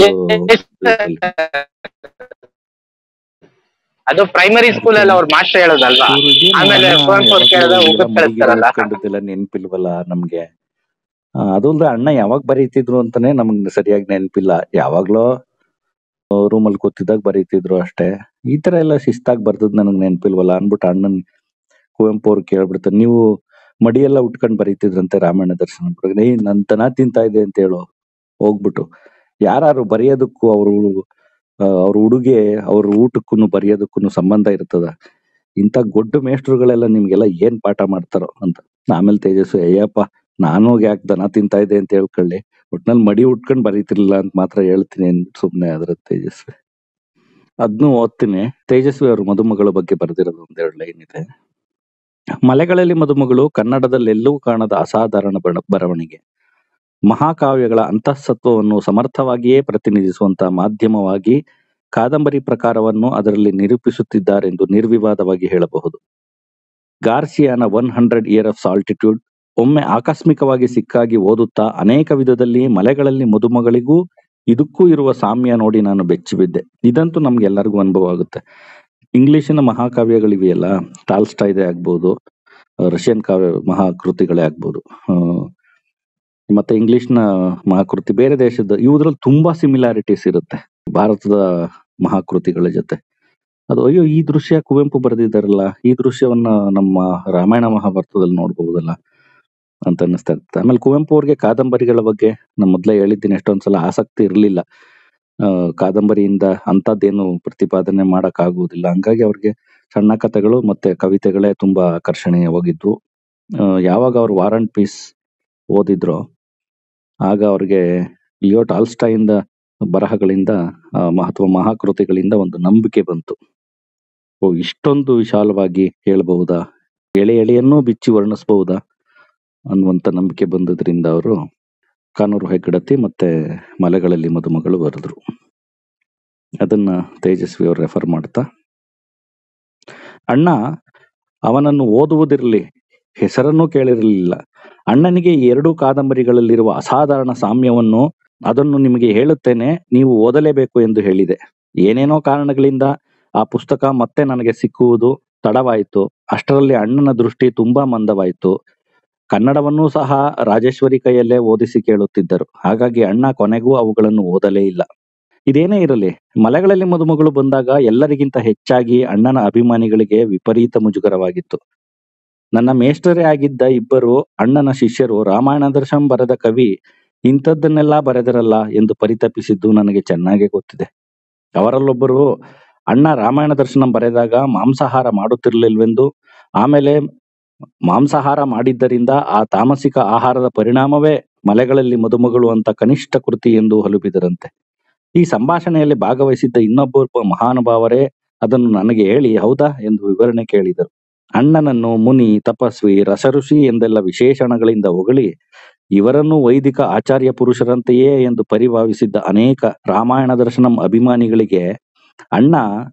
ಅದು ಪ್ರೈಮರಿ ಸ್ಕೂಲ್ ಅಲ್ಲಿ ಅವ್ರ ಮಾಸ್ಟರ್ ಹೇಳೋದಲ್ವಾ ಆಮೇಲೆ ಕುವೆಂಪು ಅವ್ರು ಕೇಳಿದ್ರೆ ಉಗ್ಗದ್ ಕಳಿಸ್ತಾರಲ್ಲ. ನೆನ್ಪಿಲ್ವಲ್ಲ ನಮ್ಗೆ ಆ, ಅದು ಅಲ್ದೆ ಅಣ್ಣ ಯಾವಾಗ ಬರೀತಿದ್ರು ಅಂತಾನೆ ನಮಗ್ ಸರಿಯಾಗಿ ನೆನ್ಪಿಲ್ಲ ಯಾವಾಗ್ಲೋ ರೂಮಲ್ಲಿ ಕೂತಿದ್ದಾಗ ಬರೀತಿದ್ರು ಅಷ್ಟೇ ಈ ತರ ಎಲ್ಲ ಶಿಸ್ತಾಗಿ ಬರ್ದದ್ ನನಗ್ ನೆನ್ಪಿಲ್ವಲ್ಲ ಅನ್ಬಿಟ್ಟು ಅಣ್ಣನ್ ಕುವೆಂಪು ಅವ್ರು ಕೇಳ್ಬಿಡ್ತಾರೆ ನೀವು ಮಡಿಯೆಲ್ಲ ಉಟ್ಕೊಂಡ್ ಬರೀತಿದ್ರಂತೆ ರಾಮಾಯಣ ದರ್ಶನ ಏ ನನ್ ತನ ತಿಂತಾ ಇದೆ ಅಂತ ಹೇಳು ಹೋಗ್ಬಿಟ್ಟು ಯಾರು ಬರೆಯೋದಕ್ಕೂ ಅವ್ರು ಅವ್ರ ಉಡುಗೆ ಅವ್ರ ಊಟಕ್ಕೂ ಬರೆಯೋದಕ್ಕೂ ಸಂಬಂಧ ಇರ್ತದ ಇಂಥ ಗೊಡ್ಡ ಮೇಷ್ಟ್ರುಗಳೆಲ್ಲ ನಿಮ್ಗೆಲ್ಲ ಏನ್ ಪಾಠ ಮಾಡ್ತಾರೋ ಅಂತ ಆಮೇಲೆ ತೇಜಸ್ವಿ ಅಯ್ಯಪ್ಪ ನಾನು ಯಾಕೆ ದನ ತಿಂತಾ ಇದೆ ಅಂತ ಹೇಳ್ಕೊಳ್ಳಿ ಒಟ್ನಲ್ಲಿ ಮಡಿ ಉಟ್ಕೊಂಡ್ ಬರೀತಿರ್ಲಿಲ್ಲ ಅಂತ ಮಾತ್ರ ಹೇಳ್ತೀನಿ ಅಂದ್ಬಿಟ್ಟು ಸುಮ್ನೆ ಅದ್ರ ತೇಜಸ್ವಿ ಅದ್ನು ಓದ್ತೀನಿ ತೇಜಸ್ವಿ ಅವ್ರ ಮದುಮಗಳ ಬಗ್ಗೆ ಬರೆದಿರೋದು ಒಂದೆರಡು ಲೈನ್ ಇದೆ ಮಲೆಗಳಲ್ಲಿ ಮದುಮಗಳು ಕನ್ನಡದಲ್ಲಿ ಎಲ್ಲೂ ಕಾಣದ ಅಸಾಧಾರಣ ಬರ- ಬರವಣಿಗೆ ಮಹಾಕಾವ್ಯಗಳ ಅಂತಃಸತ್ವವನ್ನು ಸಮರ್ಥವಾಗಿಯೇ ಪ್ರತಿನಿಧಿಸುವಂತಹ ಮಾಧ್ಯಮವಾಗಿ ಕಾದಂಬರಿ ಪ್ರಕಾರವನ್ನು ಅದರಲ್ಲಿ ನಿರೂಪಿಸುತ್ತಿದ್ದಾರೆಂದು ನಿರ್ವಿವಾದವಾಗಿ ಹೇಳಬಹುದು ಗಾರ್ಸಿಯಾನ one hundred year of solitude ಒಮ್ಮೆ ಆಕಸ್ಮಿಕವಾಗಿ ಸಿಕ್ಕಾಗಿ ಓದುತ್ತಾ ಅನೇಕ ವಿಧದಲ್ಲಿ ಮಲೆಗಳಲ್ಲಿ ಮದುಮಗಳಿಗೂ ಇದಕ್ಕೂ ಇರುವ ಸಾಮ್ಯ ನೋಡಿ ನಾನು ಬೆಚ್ಚಿ ಬಿದ್ದೆ ಇದಂತೂ ನಮ್ಗೆಲ್ಲರಿಗೂ ಅನುಭವ ಆಗುತ್ತೆ ಇಂಗ್ಲಿಶಿನ ಮಹಾಕಾವ್ಯಗಳಿವೆಯಲ್ಲ ಟಾಲ್ಸ್ಟಾಯ್ದೆ ಆಗ್ಬೋದು ರಷ್ಯನ್ ಕಾವ್ಯ ಮಹಾಕೃತಿಗಳೇ ಆಗ್ಬೋದು ಆ, ಮತ್ತೆ ಇಂಗ್ಲಿಷ್ನ ಮಹಾಕೃತಿ ಬೇರೆ ದೇಶದ ಇವುದ್ರಲ್ಲಿ ತುಂಬಾ ಸಿಮಿಲಾರಿಟೀಸ್ ಇರುತ್ತೆ ಭಾರತದ ಮಹಾಕೃತಿಗಳ ಜೊತೆ ಅದು ಅಯ್ಯೋ ಈ ದೃಶ್ಯ ಕುವೆಂಪು ಬರೆದಿದ್ದಾರಲ್ಲ ಈ ದೃಶ್ಯವನ್ನ ನಮ್ಮ ರಾಮಾಯಣ ಮಹಾಭಾರತದಲ್ಲಿ ನೋಡ್ಬಹುದಲ್ಲ ಅಂತ ಅನ್ನಿಸ್ತಾ ಇರುತ್ತೆ ಆಮೇಲೆ ಕುವೆಂಪು ಅವ್ರಿಗೆ ಕಾದಂಬರಿಗಳ ಬಗ್ಗೆ ನಾನು ಮೊದ್ಲೇ ಹೇಳಿದ್ದೀನಿ ಎಷ್ಟೊಂದ್ಸಲ ಆಸಕ್ತಿ ಇರಲಿಲ್ಲ ಆ, ಕಾದಂಬರಿಯಿಂದ ಅಂಥದ್ದೇನು ಪ್ರತಿಪಾದನೆ ಮಾಡಕ್ಕಾಗುವುದಿಲ್ಲ ಹಂಗಾಗಿ ಅವ್ರಿಗೆ ಸಣ್ಣ ಕಥೆಗಳು ಮತ್ತೆ ಕವಿತೆಗಳೇ ತುಂಬಾ ಆಕರ್ಷಣೀಯವಾಗಿದ್ವು ಆ, ಯಾವಾಗ ಅವ್ರು ವಾರಂಟ್ ಪೀಸ್ ಓದಿದ್ರೋ ಆಗ ಅವ್ರಿಗೆ ಲಿಯೋ ಟಾಲ್ಸ್ಟಾಯಿಂದ ಬರಹಗಳಿಂದ ಆ, ಮಹತ್ವ ಮಹಾಕೃತಿಗಳಿಂದ ಒಂದು ನಂಬಿಕೆ ಬಂತು ಓ ಇಷ್ಟೊಂದು ವಿಶಾಲವಾಗಿ ಹೇಳ್ಬಹುದಾ ಎಳೆ ಎಳೆಯನ್ನೂ ಬಿಚ್ಚಿ ವರ್ಣಿಸಬಹುದಾ ಅನ್ನುವಂತ ನಂಬಿಕೆ ಬಂದದ್ರಿಂದ ಅವರು ಕಾನೂರು ಹೆಗ್ಗಡತಿ ಮತ್ತೆ ಮಲೆಗಳಲ್ಲಿ ಮದುಮಗಳು ಬರೆದ್ರು ಅದನ್ನ ತೇಜಸ್ವಿ ಅವರು ರೆಫರ್ ಮಾಡ್ತಾ ಅಣ್ಣ ಅವನನ್ನು ಓದುವುದಿರಲಿ ಹೆಸರನ್ನೂ ಕೇಳಿರಲಿಲ್ಲ ಅಣ್ಣನಿಗೆ ಈ ಎರಡೂ ಕಾದಂಬರಿಗಳಲ್ಲಿರುವ ಅಸಾಧಾರಣ ಸಾಮ್ಯವನ್ನು ಅದನ್ನು ನಿಮಗೆ ಹೇಳುತ್ತೇನೆ ನೀವು ಓದಲೇಬೇಕು ಎಂದು ಹೇಳಿದೆ ಏನೇನೋ ಕಾರಣಗಳಿಂದ ಆ ಪುಸ್ತಕ ಮತ್ತೆ ನನಗೆ ಸಿಕ್ಕುವುದು ತಡವಾಯಿತು ಅಷ್ಟರಲ್ಲಿ ಅಣ್ಣನ ದೃಷ್ಟಿ ತುಂಬಾ ಮಂದವಾಯಿತು ಕನ್ನಡವನ್ನೂ ಸಹ ರಾಜೇಶ್ವರಿ ಕೈಯಲ್ಲೇ ಓದಿಸಿ ಕೇಳುತ್ತಿದ್ದರು ಹಾಗಾಗಿ ಅಣ್ಣ ಕೊನೆಗೂ ಅವುಗಳನ್ನು ಓದಲೇ ಇಲ್ಲ ಇದೇನೇ ಇರಲಿ ಮಲೆಗಳಲ್ಲಿ ಮದುಮಗಳು ಬಂದಾಗ ಎಲ್ಲರಿಗಿಂತ ಹೆಚ್ಚಾಗಿ ಅಣ್ಣನ ಅಭಿಮಾನಿಗಳಿಗೆ ವಿಪರೀತ ಮುಜುಗರವಾಗಿತ್ತು ನನ್ನ ಮೇಷ್ಟರೇ ಆಗಿದ್ದ ಇಬ್ಬರು ಅಣ್ಣನ ಶಿಷ್ಯರು ರಾಮಾಯಣ ದರ್ಶಂ ಬರೆದ ಕವಿ ಇಂಥದ್ದನ್ನೆಲ್ಲ ಬರೆದರಲ್ಲ ಎಂದು ಪರಿತಪಿಸಿದ್ದು ನನಗೆ ಚೆನ್ನಾಗಿ ಗೊತ್ತಿದೆ ಅವರಲ್ಲೊಬ್ಬರು ಅಣ್ಣ ರಾಮಾಯಣ ದರ್ಶನಂ ಬರೆದಾಗ ಮಾಂಸಾಹಾರ ಮಾಡುತ್ತಿರಲಿಲ್ವೆಂದು ಆಮೇಲೆ ಮಾಂಸಾಹಾರ ಮಾಡಿದ್ದರಿಂದ ಆ ತಾಮಸಿಕ ಆಹಾರದ ಪರಿಣಾಮವೇ ಮಲೆಗಳಲ್ಲಿ ಮದುಮಗಳು ಅಂತ ಕನಿಷ್ಠ ಕೃತಿ ಎಂದು ಹೊಲುಬಿದರಂತೆ ಈ ಸಂಭಾಷಣೆಯಲ್ಲಿ ಭಾಗವಹಿಸಿದ್ದ ಇನ್ನೊಬ್ಬ ಮಹಾನುಭಾವರೇ ಅದನ್ನು ನನಗೆ ಹೇಳಿ ಹೌದಾ ಎಂದು ವಿವರಣೆ ಕೇಳಿದರು ಅಣ್ಣನನ್ನು ಮುನಿ ತಪಸ್ವಿ ರಸಋಷಿ ಎಂದೆಲ್ಲ ವಿಶೇಷಣಗಳಿಂದ ಹೊಗಳಿ ಇವರನ್ನು ವೈದಿಕ ಆಚಾರ್ಯ ಪುರುಷರಂತೆಯೇ ಎಂದು ಪರಿಭಾವಿಸಿದ್ದ ಅನೇಕ ರಾಮಾಯಣ ದರ್ಶನಂ ಅಭಿಮಾನಿಗಳಿಗೆ ಅಣ್ಣ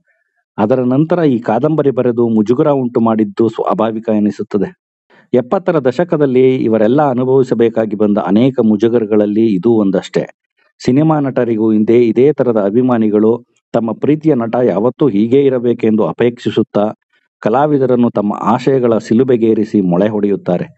ಅದರ ನಂತರ ಈ ಕಾದಂಬರಿ ಬರೆದು ಮುಜುಗರ ಉಂಟು ಮಾಡಿದ್ದು ಸ್ವಾಭಾವಿಕ ಎನಿಸುತ್ತದೆ ಎಪ್ಪತ್ತರ ದಶಕದಲ್ಲಿ ಇವರೆಲ್ಲ ಅನುಭವಿಸಬೇಕಾಗಿ ಬಂದ ಅನೇಕ ಮುಜುಗರಗಳಲ್ಲಿ ಇದೂ ಒಂದಷ್ಟೇ ಸಿನಿಮಾ ನಟರಿಗೂ ಹಿಂದೆ ಇದೇ ತರದ ಅಭಿಮಾನಿಗಳು ತಮ್ಮ ಪ್ರೀತಿಯ ನಟ ಯಾವತ್ತೂ ಹೀಗೇ ಇರಬೇಕೆಂದು ಅಪೇಕ್ಷಿಸುತ್ತಾ ಕಲಾವಿದರನ್ನು ತಮ್ಮ ಆಶಯಗಳ ಸಿಲುಬೆಗೇರಿಸಿ ಮೊಳೆ ಹೊಡೆಯುತ್ತಾರೆ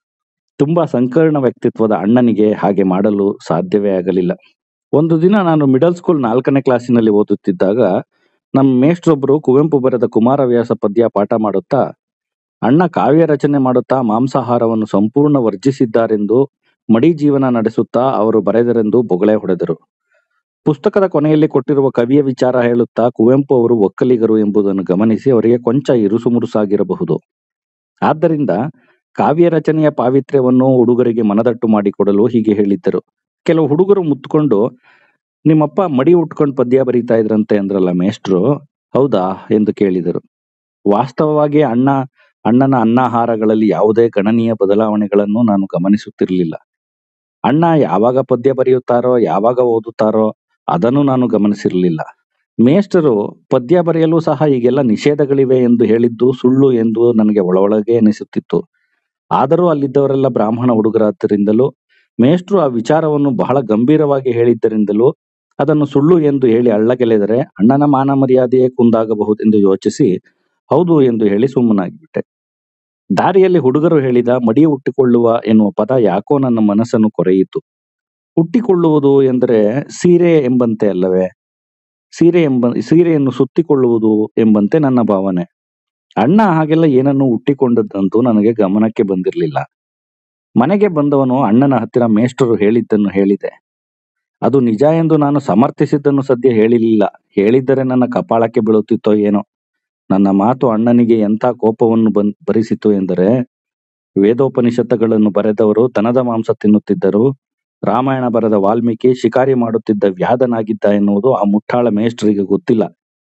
ತುಂಬಾ ಸಂಕೀರ್ಣ ವ್ಯಕ್ತಿತ್ವದ ಅಣ್ಣನಿಗೆ ಹಾಗೆ ಮಾಡಲು ಸಾಧ್ಯವೇ ಆಗಲಿಲ್ಲ ಒಂದು ದಿನ ನಾನು ಮಿಡಲ್ ಸ್ಕೂಲ್ ನಾಲ್ಕನೇ ಕ್ಲಾಸಿನಲ್ಲಿ ಓದುತ್ತಿದ್ದಾಗ ನಮ್ಮ ಮೇಷ್ಟ್ರೊಬ್ರು ಕುವೆಂಪು ಬರೆದ ಕುಮಾರವ್ಯಾಸ ಪದ್ಯ ಪಾಠ ಮಾಡುತ್ತಾ ಅಣ್ಣ ಕಾವ್ಯ ರಚನೆ ಮಾಡುತ್ತಾ ಮಾಂಸಾಹಾರವನ್ನು ಸಂಪೂರ್ಣ ವರ್ಜಿಸಿದ್ದಾರೆಂದು ಮಡಿ ಜೀವನ ನಡೆಸುತ್ತಾ ಅವರು ಬರೆದರೆಂದು ಬೊಗಳೆ ಹೊಡೆದರು ಪುಸ್ತಕದ ಕೊನೆಯಲ್ಲಿ ಕೊಟ್ಟಿರುವ ಕವಿಯ ವಿಚಾರ ಹೇಳುತ್ತಾ ಕುವೆಂಪು ಅವರು ಒಕ್ಕಲಿಗರು ಎಂಬುದನ್ನು ಗಮನಿಸಿ ಅವರಿಗೆ ಕೊಂಚ ಇರುಸುಮುರುಸಾಗಿರಬಹುದು ಆದ್ದರಿಂದ ಕಾವ್ಯ ರಚನೆಯ ಪಾವಿತ್ರ್ಯವನ್ನು ಹುಡುಗರಿಗೆ ಮನದಟ್ಟು ಮಾಡಿಕೊಡಲು ಹೀಗೆ ಹೇಳಿದ್ದರು ಕೆಲವು ಹುಡುಗರು ಮುತ್ಕೊಂಡು ನಿಮ್ಮಪ್ಪ ಮಡಿ ಉಟ್ಕೊಂಡು ಪದ್ಯ ಬರೀತಾ ಇದ್ರಂತೆ ಅಂದ್ರಲ್ಲ ಮೇಷ್ಟ್ರು ಹೌದಾ ಎಂದು ಕೇಳಿದರು ವಾಸ್ತವವಾಗಿ ಅಣ್ಣ ಅಣ್ಣನ ಅನ್ನಾಹಾರಗಳಲ್ಲಿ ಯಾವುದೇ ಗಣನೀಯ ಬದಲಾವಣೆಗಳನ್ನು ನಾನು ಗಮನಿಸುತ್ತಿರಲಿಲ್ಲ ಅಣ್ಣ ಯಾವಾಗ ಪದ್ಯ ಬರೆಯುತ್ತಾರೋ ಯಾವಾಗ ಓದುತ್ತಾರೋ ಅದನ್ನು ನಾನು ಗಮನಿಸಿರಲಿಲ್ಲ ಮೇಷ್ಟರು ಪದ್ಯ ಬರೆಯಲು ಸಹ ಈಗೆಲ್ಲ ನಿಷೇಧಗಳಿವೆ ಎಂದು ಹೇಳಿದ್ದು ಸುಳ್ಳು ಎಂದು ನನಗೆ ಒಳೊಳಗೆ ಅನಿಸುತ್ತಿತ್ತು ಆದರೂ ಅಲ್ಲಿದ್ದವರೆಲ್ಲ ಬ್ರಾಹ್ಮಣ ಹುಡುಗರಾದ್ದರಿಂದಲೂ ಮೇಷ್ಟ್ರು ಆ ವಿಚಾರವನ್ನು ಬಹಳ ಗಂಭೀರವಾಗಿ ಹೇಳಿದ್ದರಿಂದಲೂ ಅದನ್ನು ಸುಳ್ಳು ಎಂದು ಹೇಳಿ ಅಳ್ಳಗೆಳೆದರೆ ಅಣ್ಣನ ಮಾನ ಮರ್ಯಾದೆಯೇ ಕುಂದಾಗಬಹುದೆಂದು ಯೋಚಿಸಿ ಹೌದು ಎಂದು ಹೇಳಿ ಸುಮ್ಮನಾಗಿಬಿಟ್ಟೆ ದಾರಿಯಲ್ಲಿ ಹುಡುಗರು ಹೇಳಿದ ಮಡಿ ಹುಟ್ಟಿಕೊಳ್ಳುವ ಎನ್ನುವ ಪದ ಯಾಕೋ ನನ್ನ ಮನಸ್ಸನ್ನು ಕೊರೆಯಿತು ಹುಟ್ಟಿಕೊಳ್ಳುವುದು ಎಂದರೆ ಸೀರೆ ಎಂಬಂತೆ ಅಲ್ಲವೇ ಸೀರೆ ಎಂಬ ಸೀರೆಯನ್ನು ಸುತ್ತಿಕೊಳ್ಳುವುದು ಎಂಬಂತೆ ನನ್ನ ಭಾವನೆ ಅಣ್ಣ ಹಾಗೆಲ್ಲ ಏನನ್ನು ಹುಟ್ಟಿಕೊಂಡದ್ದಂತೂ ನನಗೆ ಗಮನಕ್ಕೆ ಬಂದಿರಲಿಲ್ಲ ಮನೆಗೆ ಬಂದವನು ಅಣ್ಣನ ಹತ್ತಿರ ಮೇಷ್ಟರು ಹೇಳಿದ್ದನ್ನು ಹೇಳಿದೆ ಅದು ನಿಜ ಎಂದು ನಾನು ಸಮರ್ಥಿಸಿದ್ದನ್ನು ಸದ್ಯ ಹೇಳಿರಲಿಲ್ಲ ಹೇಳಿದ್ದರೆ ನನ್ನ ಕಪಾಳಕ್ಕೆ ಬೀಳುತ್ತಿತ್ತೋ ಏನೋ ನನ್ನ ಮಾತು ಅಣ್ಣನಿಗೆ ಎಂಥ ಕೋಪವನ್ನು ಬನ್ ಭರಿಸಿತು ಎಂದರೆ ವೇದೋಪನಿಷತ್ತುಗಳನ್ನು ಬರೆದವರು ದನದ ಮಾಂಸ ತಿನ್ನುತ್ತಿದ್ದರು ರಾಮಾಯಣ ಬರೆದ ವಾಲ್ಮೀಕಿ ಶಿಕಾರಿ ಮಾಡುತ್ತಿದ್ದ ವ್ಯಾಧನಾಗಿದ್ದ ಎನ್ನುವುದು ಆ ಮುಟ್ಟಾಳ ಮೇಷ್ಟ್ರಿಗೆ ಗೊತ್ತಿಲ್ಲ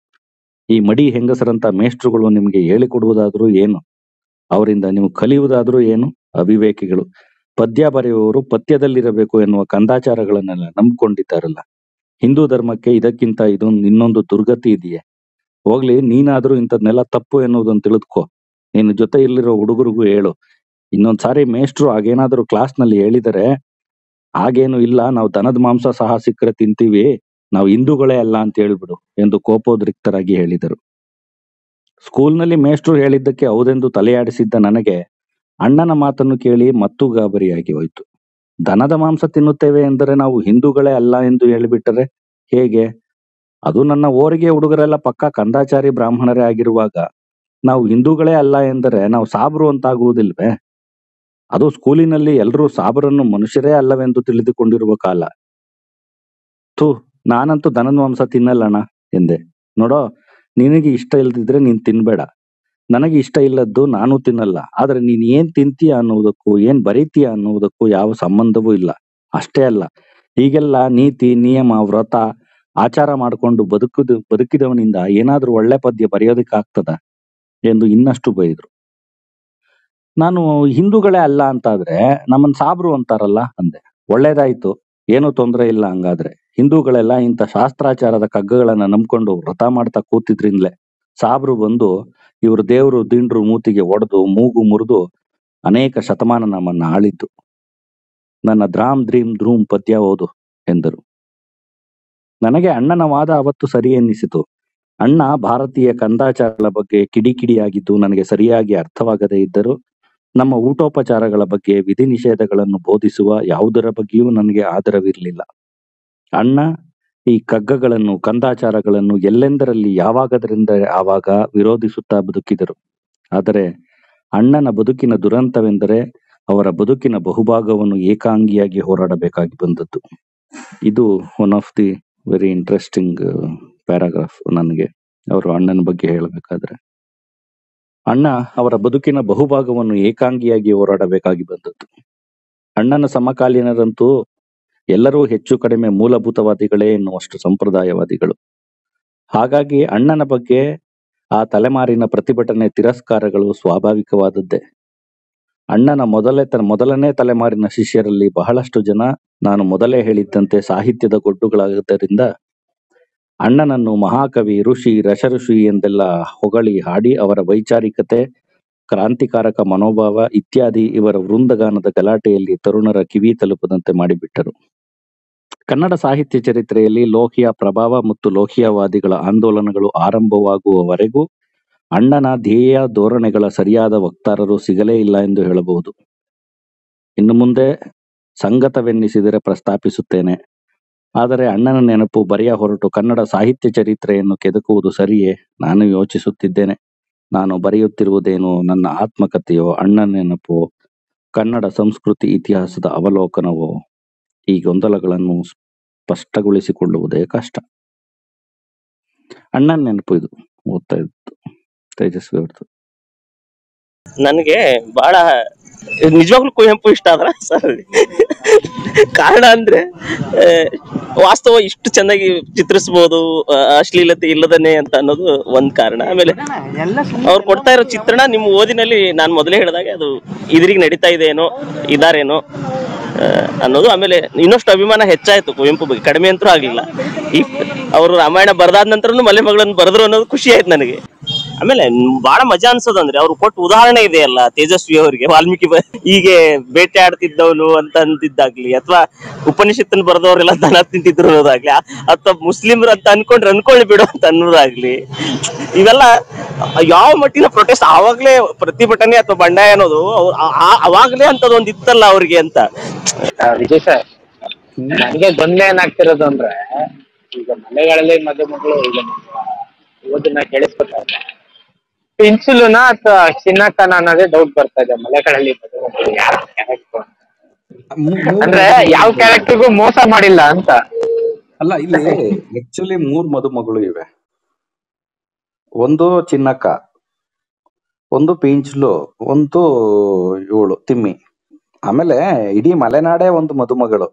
ಈ ಮಡಿ ಹೆಂಗಸರಂತ ಮೇಷ್ಟ್ರುಗಳು ನಿಮಗೆ ಹೇಳಿಕೊಡುವುದಾದ್ರೂ ಏನು ಅವರಿಂದ ನೀವು ಕಲಿಯುವುದಾದ್ರೂ ಏನು ಅವಿವೇಕಿಗಳು ಪದ್ಯ ಬರೆಯುವವರು ಪದ್ಯದಲ್ಲಿರಬೇಕು ಎನ್ನುವ ಕಂದಾಚಾರಗಳನ್ನೆಲ್ಲ ನಂಬಿಕೊಂಡಿದ್ದಾರಲ್ಲ ಹಿಂದೂ ಧರ್ಮಕ್ಕೆ ಇದಕ್ಕಿಂತ ಇದು ಇನ್ನೊಂದು ದುರ್ಗತಿ ಇದೆಯೇ ಹೋಗ್ಲಿ ನೀನಾದ್ರೂ ಇಂಥದ್ನೆಲ್ಲ ತಪ್ಪು ಎನ್ನುವುದನ್ನು ತಿಳಿದುಕೋ ನಿನ್ನ ಜೊತೆ ಇಲ್ಲಿರೋ ಹುಡುಗರಿಗೂ ಹೇಳು ಇನ್ನೊಂದ್ ಸಾರಿ ಮೇಷ್ಟ್ರು ಹಾಗೇನಾದ್ರೂ ಕ್ಲಾಸ್ನಲ್ಲಿ ಹೇಳಿದರೆ ಹಾಗೇನು ಇಲ್ಲ ನಾವು ದನದ ಮಾಂಸ ಸಹ ಸಿಕ್ಕರೆ ತಿಂತೀವಿ ನಾವು ಹಿಂದೂಗಳೇ ಅಲ್ಲ ಅಂತ ಹೇಳ್ಬಿಡು ಎಂದು ಕೋಪೋದ್ರಿಕ್ತರಾಗಿ ಹೇಳಿದರು ಸ್ಕೂಲ್ನಲ್ಲಿ ಮೇಷ್ಟ್ರು ಹೇಳಿದ್ದಕ್ಕೆ ಹೌದೆಂದು ತಲೆಯಾಡಿಸಿದ್ದ ನನಗೆ ಅಣ್ಣನ ಮಾತನ್ನು ಕೇಳಿ ಮತ್ತೂ ಗಾಬರಿಯಾಗಿ ಹೋಯಿತು ದನದ ಮಾಂಸ ತಿನ್ನುತ್ತೇವೆ ಎಂದರೆ ನಾವು ಹಿಂದೂಗಳೇ ಅಲ್ಲ ಎಂದು ಹೇಳಿಬಿಟ್ಟರೆ ಹೇಗೆ ಅದು ನನ್ನ ಓರಿಗೆ ಹುಡುಗರೆಲ್ಲ ಪಕ್ಕಾ ಕಂದಾಚಾರಿ ಬ್ರಾಹ್ಮಣರೇ ಆಗಿರುವಾಗ ನಾವು ಹಿಂದೂಗಳೇ ಅಲ್ಲ ಎಂದರೆ ನಾವು ಸಾಬ್ರು ಅಂತಾಗುವುದಿಲ್ವೇ ಅದು ಸ್ಕೂಲಿನಲ್ಲಿ ಎಲ್ಲರೂ ಸಾಬರನ್ನು ಮನುಷ್ಯರೇ ಅಲ್ಲವೆಂದು ತಿಳಿದುಕೊಂಡಿರುವ ಕಾಲ ಥು ನಾನಂತೂ ದನದ ಮಾಂಸ ತಿನ್ನಲ್ಲಣ್ಣ ಎಂದೆ ನೋಡೋ ನಿನಗೆ ಇಷ್ಟ ಇಲ್ದಿದ್ರೆ ನೀನ್ ತಿನ್ಬೇಡ ನನಗೆ ಇಷ್ಟ ಇಲ್ಲದ್ದು ನಾನು ತಿನ್ನಲ್ಲ ಆದ್ರೆ ನೀನ್ ಏನ್ ತಿಂತೀಯ ಅನ್ನುವುದಕ್ಕೂ ಏನ್ ಬರೀತೀಯ ಅನ್ನುವುದಕ್ಕೂ ಯಾವ ಸಂಬಂಧವೂ ಇಲ್ಲ ಅಷ್ಟೇ ಅಲ್ಲ ಹೀಗೆಲ್ಲ ನೀತಿ ನಿಯಮ ವ್ರತ ಆಚಾರ ಮಾಡ್ಕೊಂಡು ಬದುಕುದು ಬದುಕಿದವನಿಂದ ಏನಾದ್ರೂ ಒಳ್ಳೆ ಪದ್ಯ ಬರೆಯೋದಕ್ಕಾಗ್ತದ ಎಂದು ಇನ್ನಷ್ಟು ಬೈದ್ರು ನಾನು ಹಿಂದೂಗಳೇ ಅಲ್ಲ ಅಂತಾದ್ರೆ ನಮ್ಮನ್ ಸಾಬ್ರು ಅಂತಾರಲ್ಲ ಅಂದೆ ಒಳ್ಳೇದಾಯ್ತು ಏನು ತೊಂದರೆ ಇಲ್ಲ ಹಂಗಾದ್ರೆ ಹಿಂದೂಗಳೆಲ್ಲ ಇಂಥ ಶಾಸ್ತ್ರಾಚಾರದ ಕಗ್ಗಗಳನ್ನ ನಂಬ್ಕೊಂಡು ವ್ರತ ಮಾಡ್ತಾ ಕೂತಿದ್ರಿಂದಲೇ ಸಾಬ್ರು ಬಂದು ಇವ್ರ ದೇವ್ರು ದಿಂಡ್ರು ಮೂತಿಗೆ ಒಡೆದು ಮೂಗು ಮುರಿದು ಅನೇಕ ಶತಮಾನ ನಮ್ಮನ್ನ ಆಳಿದ್ದು ನನ್ನ ದ್ರಾಮ್ ದ್ರೀಮ್ ಧ್ರೂಮ್ ಪದ್ಯ ಓದು ಎಂದರು ನನಗೆ ಅಣ್ಣನ ವಾದ ಅವತ್ತು ಸರಿ ಎನ್ನಿಸಿತು ಅಣ್ಣ ಭಾರತೀಯ ಕಂದಾಚಾರಗಳ ಬಗ್ಗೆ ಕಿಡಿಕಿಡಿಯಾಗಿದ್ದು ನನಗೆ ಸರಿಯಾಗಿ ಅರ್ಥವಾಗದೇ ಇದ್ದರೂ ನಮ್ಮ ಊಟೋಪಚಾರಗಳ ಬಗ್ಗೆ ವಿಧಿ ನಿಷೇಧಗಳನ್ನು ಬೋಧಿಸುವ ಯಾವುದರ ಬಗ್ಗೆಯೂ ನನಗೆ ಆದರವಿರಲಿಲ್ಲ ಅಣ್ಣ ಈ ಕಗ್ಗಗಳನ್ನು ಕಂದಾಚಾರಗಳನ್ನು ಎಲ್ಲೆಂದರಲ್ಲಿ ಯಾವಾಗದರಿಂದ ಆವಾಗ ವಿರೋಧಿಸುತ್ತಾ ಬದುಕಿದರು ಆದರೆ ಅಣ್ಣನ ಬದುಕಿನ ದುರಂತವೆಂದರೆ ಅವರ ಬದುಕಿನ ಬಹುಭಾಗವನ್ನು ಏಕಾಂಗಿಯಾಗಿ ಹೋರಾಡಬೇಕಾಗಿ ಬಂದದ್ದು ಇದು one of the very interesting paragraph ನನಗೆ ಅವರು ಅಣ್ಣನ ಬಗ್ಗೆ ಹೇಳಬೇಕಾದ್ರೆ ಅಣ್ಣ ಅವರ ಬದುಕಿನ ಬಹುಭಾಗವನ್ನು ಏಕಾಂಗಿಯಾಗಿ ಹೋರಾಡಬೇಕಾಗಿ ಬಂದದ್ದು ಅಣ್ಣನ ಸಮಕಾಲೀನರಂತೂ ಎಲ್ಲರೂ ಹೆಚ್ಚು ಕಡಿಮೆ ಮೂಲಭೂತವಾದಿಗಳೇ ಎನ್ನುವಷ್ಟು ಸಂಪ್ರದಾಯವಾದಿಗಳು ಹಾಗಾಗಿ ಅಣ್ಣನ ಬಗ್ಗೆ ಆ ತಲೆಮಾರಿನ ಪ್ರತಿಭಟನೆ ತಿರಸ್ಕಾರಗಳು ಸ್ವಾಭಾವಿಕವಾದದ್ದೇ ಅಣ್ಣನ ಮೊದಲೇ ತ ಮೊದಲನೇ ತಲೆಮಾರಿನ ಶಿಷ್ಯರಲ್ಲಿ ಬಹಳಷ್ಟು ಜನ ನಾನು ಮೊದಲೇ ಹೇಳಿದ್ದಂತೆ ಸಾಹಿತ್ಯದ ಗೊಡ್ಡುಗಳಾದ್ದರಿಂದ ಅಣ್ಣನನ್ನು ಮಹಾಕವಿ ಋಷಿ ರಸಋಷಿ ಎಂದೆಲ್ಲ ಹೊಗಳಿ ಹಾಡಿ ಅವರ ವೈಚಾರಿಕತೆ ಕ್ರಾಂತಿಕಾರಕ ಮನೋಭಾವ ಇತ್ಯಾದಿ ಇವರ ವೃಂದಗಾನದ ಗಲಾಟೆಯಲ್ಲಿ ತರುಣರ ಕಿವಿ ತಲುಪದಂತೆ ಮಾಡಿಬಿಟ್ಟರು ಕನ್ನಡ ಸಾಹಿತ್ಯ ಚರಿತ್ರೆಯಲ್ಲಿ ಲೋಹಿಯ ಪ್ರಭಾವ ಮತ್ತು ಲೋಹಿಯವಾದಿಗಳ ಆಂದೋಲನಗಳು ಆರಂಭವಾಗುವವರೆಗೂ ಅಣ್ಣನ ಧ್ಯೇಯ ಧೋರಣೆಗಳ ಸರಿಯಾದ ವಕ್ತಾರರು ಸಿಗಲೇ ಇಲ್ಲ ಎಂದು ಹೇಳಬಹುದು ಇನ್ನು ಮುಂದೆ ಸಂಗತವೆನ್ನಿಸಿದರೆ ಪ್ರಸ್ತಾಪಿಸುತ್ತೇನೆ ಆದರೆ ಅಣ್ಣನ ನೆನಪು ಬರೆಯ ಹೊರಟು ಕನ್ನಡ ಸಾಹಿತ್ಯ ಚರಿತ್ರೆಯನ್ನು ಕೆದಕುವುದು ಸರಿಯೇ ನಾನು ಯೋಚಿಸುತ್ತಿದ್ದೇನೆ ನಾನು ಬರೆಯುತ್ತಿರುವುದೇನು ನನ್ನ ಆತ್ಮಕಥೆಯೋ ಅಣ್ಣನ ನೆನಪೋ ಕನ್ನಡ ಸಂಸ್ಕೃತಿ ಇತಿಹಾಸದ ಅವಲೋಕನವೋ ಈ ಗೊಂದಲಗಳನ್ನು ಸ್ಪಷ್ಟಗೊಳಿಸಿಕೊಳ್ಳುವುದೇ ಕಷ್ಟ ಅಣ್ಣನ ನೆನಪು ಇದು ಓದ್ತಾ ಇದ್ದು ತೇಜಸ್ವಿ ಅವ್ರದ್ದು ನನಗೆ ಬಹಳ ನಿಜವಾಗ್ಲೂ ಕುವೆಂಪು ಇಷ್ಟ ಆದ್ರ ಸರ್ ಕಾರಣ ಅಂದ್ರೆ ಆ, ವಾಸ್ತವ ಇಷ್ಟು ಚೆನ್ನಾಗಿ ಚಿತ್ರಿಸ್ಬೋದು ಆ, ಅಶ್ಲೀಲತೆ ಇಲ್ಲದನೆ ಅಂತ ಅನ್ನೋದು ಒಂದ್ ಕಾರಣ ಆಮೇಲೆ ಅವ್ರು ಕೊಡ್ತಾ ಇರೋ ಚಿತ್ರಣ ನಿಮ್ಮ ಓದಿನಲ್ಲಿ ನಾನು ಮೊದಲೇ ಹೇಳಿದಾಗೆ ಅದು ಇದ್ರಿಗೆ ನಡೀತಾ ಇದೆ ಏನೋ ಇದಾರೇನೋ ಆ, ಅನ್ನೋದು ಆಮೇಲೆ ಇನ್ನಷ್ಟು ಅಭಿಮಾನ ಹೆಚ್ಚಾಯ್ತು ಕುವೆಂಪು ಬಗ್ಗೆ ಕಡಿಮೆ ಅಂತೂ ಆಗ್ಲಿಲ್ಲ ಈ ಅವರು ರಾಮಾಯಣ ಬರ್ದಾದ ನಂತರನು ಮಲೆ ಮಗಳನ್ನು ಬರೆದ್ರು ಅನ್ನೋದು ಖುಷಿ ಆಯ್ತು ನನಗೆ ಆಮೇಲೆ ನ್- ಬಹಳ ಮಜಾ ಅನ್ಸೋದು ಅಂದ್ರೆ ಅವ್ರು ಕೊಟ್ಟ ಉದಾಹರಣೆ ಇದೆಯಲ್ಲ ತೇಜಸ್ವಿ ಅವರಿಗೆ ವಾಲ್ಮೀಕಿ ಬ- ಹೀಗೆ ಬೇಟೆ ಆಡ್ತಿದ್ದವನು ಅಂತ ಅಂತಿದ್ದಾಗ್ಲಿ ಅಥವಾ ಉಪನಿಷತ್ತನ್ನು ಬರೆದವರೆಲ್ಲ ದನ ತಿಂತಿದ್ರು ಅನ್ನೋದಾಗ್ಲಿ ಅಥವಾ ಮುಸ್ಲಿಮ್ರು ಅಂತ ಅನ್ಕೊಂಡ್ರೆ ಅನ್ಕೊಳ್ಳಿ ಬಿಡು ಅಂತ ಅನ್ನೋದಾಗ್ಲಿ ಇವೆಲ್ಲ ಯಾವ ಮಟ್ಟಿನ ಪ್ರೊಟೆಸ್ಟ್ ಆವಾಗ್ಲೇ ಪ್ರತಿಭಟನೆ ಅಥವಾ ಬಂಡಾಯ ಅನ್ನೋದು ಅವ್ರು ಆ- ಆ- ಅವಾಗ್ಲೇ ಅಂತದೊಂದು ಇತ್ತಲ್ಲ ಅವ್ರಿಗೆ ಅಂತ ಆ, ವಿಜಯ್ ಸರ್ ನನಗೆ ಗೊಂದಲ ಏನಾಗ್ತಿರೋದು ಅಂದ್ರೆ ಈಗ ಮನೆಗಳಲ್ಲಿ ಮದುಮಗಳು ಈಗ ಓದನ್ನ ಕೇಳಿಸ್ಕೊತಾರೆ ಇನ್ಸುಲುನ ಅಥವಾ ಚಿನ್ನಕ್ಕನ ಅನ್ನೋದೇ ಡೌಟ್ ಬರ್ತಾ ಇದೆ ಮಲೆಗಳಲ್ಲಿ ಮದುಮಗಳು ಯಾರ ಕ್ಯಾರೆಕ್ಟರ್ ಅಂದ್ರೆ ಯಾವ ಕ್ಯಾರೆಕ್ಟರ್ಗೂ ಮೋಸ ಮಾಡಿಲ್ಲ ಅಂತ ಅಲ್ಲ ಇಲ್ಲಿ ಆಕ್ಚುಲಿ ಮೂರ್ ಮದುಮಗಳು ಇವೆ ಒಂದು ಚಿನ್ನಕ್ಕ ಒಂದು ಪೀಂಚ್ಲು ಒಂದು ಇವಳು ತಿಮ್ಮಿ ಆಮೇಲೆ ಇಡೀ ಮಲೆನಾಡೇ ಒಂದು ಮದುಮಗಳು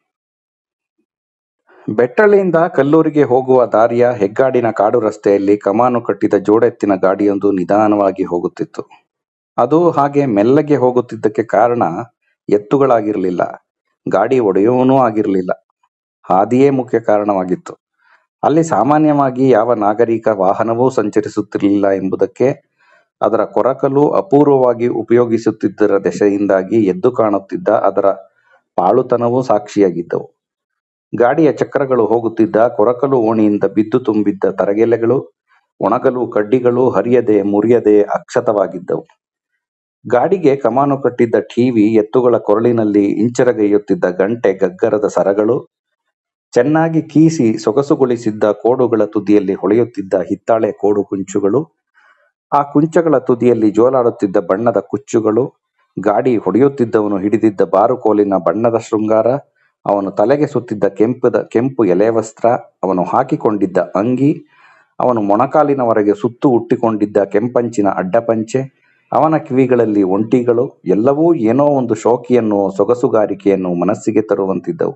ಬೆಟ್ಟಳ್ಳಿಯಿಂದ ಕಲ್ಲೂರಿಗೆ ಹೋಗುವ ದಾರಿಯ ಹೆಗ್ಗಾಡಿನ ಕಾಡು ರಸ್ತೆಯಲ್ಲಿ ಕಮಾನು ಕಟ್ಟಿದ ಜೋಡೆತ್ತಿನ ಗಾಡಿಯೊಂದು ನಿಧಾನವಾಗಿ ಹೋಗುತ್ತಿತ್ತು ಅದು ಹಾಗೆ ಮೆಲ್ಲಗೆ ಹೋಗುತ್ತಿದ್ದಕ್ಕೆ ಕಾರಣ ಎತ್ತುಗಳಾಗಿರಲಿಲ್ಲ ಗಾಡಿ ಒಡೆಯುವನೂ ಆಗಿರಲಿಲ್ಲ ಹಾದಿಯೇ ಮುಖ್ಯ ಕಾರಣವಾಗಿತ್ತು ಅಲ್ಲಿ ಸಾಮಾನ್ಯವಾಗಿ ಯಾವ ನಾಗರಿಕ ವಾಹನವೂ ಸಂಚರಿಸುತ್ತಿರಲಿಲ್ಲ ಎಂಬುದಕ್ಕೆ ಅದರ ಕೊರಕಲು ಅಪೂರ್ವವಾಗಿ ಉಪಯೋಗಿಸುತ್ತಿದ್ದರ ದೆಸೆಯಿಂದಾಗಿ ಎದ್ದು ಕಾಣುತ್ತಿದ್ದ ಅದರ ಪಾಳುತನವೂ ಸಾಕ್ಷಿಯಾಗಿದ್ದವು ಗಾಡಿಯ ಚಕ್ರಗಳು ಹೋಗುತ್ತಿದ್ದ ಕೊರಕಲು ಓಣಿಯಿಂದ ಬಿದ್ದು ತುಂಬಿದ್ದ ತರಗೆಲೆಗಳು ಒಣಗಲು ಕಡ್ಡಿಗಳು ಹರಿಯದೆ ಮುರಿಯದೆ ಅಕ್ಷತವಾಗಿದ್ದವು ಗಾಡಿಗೆ ಕಮಾನು ಕಟ್ಟಿದ್ದ ಟಿವಿ ಎತ್ತುಗಳ ಕೊರಳಿನಲ್ಲಿ ಇಂಚರಗೈಯುತ್ತಿದ್ದ ಗಂಟೆ ಗಗ್ಗರದ ಸರಗಳು ಚೆನ್ನಾಗಿ ಕೀಸಿ ಸೊಗಸುಗೊಳಿಸಿದ್ದ ಕೋಡುಗಳ ತುದಿಯಲ್ಲಿ ಹೊಳೆಯುತ್ತಿದ್ದ ಹಿತ್ತಾಳೆ ಕೋಡು ಕುಂಚುಗಳು ಆ ಕುಂಚಗಳ ತುದಿಯಲ್ಲಿ ಜೋಲಾಡುತ್ತಿದ್ದ ಬಣ್ಣದ ಕುಚ್ಚುಗಳು ಗಾಡಿ ಹೊಡೆಯುತ್ತಿದ್ದವನು ಹಿಡಿದಿದ್ದ ಬಾರುಕೋಲಿನ ಬಣ್ಣದ ಶೃಂಗಾರ ಅವನು ತಲೆಗೆ ಸುತ್ತಿದ್ದ ಕೆಂಪದ ಕೆಂಪು ಎಲೆ ವಸ್ತ್ರ ಅವನು ಹಾಕಿಕೊಂಡಿದ್ದ ಅಂಗಿ ಅವನು ಮೊಣಕಾಲಿನವರೆಗೆ ಸುತ್ತು ಹುಟ್ಟಿಕೊಂಡಿದ್ದ ಕೆಂಪಂಚಿನ ಅಡ್ಡಪಂಚೆ ಅವನ ಕಿವಿಗಳಲ್ಲಿ ಒಂಟಿಗಳು ಎಲ್ಲವೂ ಏನೋ ಒಂದು ಶೋಕಿಯನ್ನು ಸೊಗಸುಗಾರಿಕೆಯನ್ನು ಮನಸ್ಸಿಗೆ ತರುವಂತಿದ್ದವು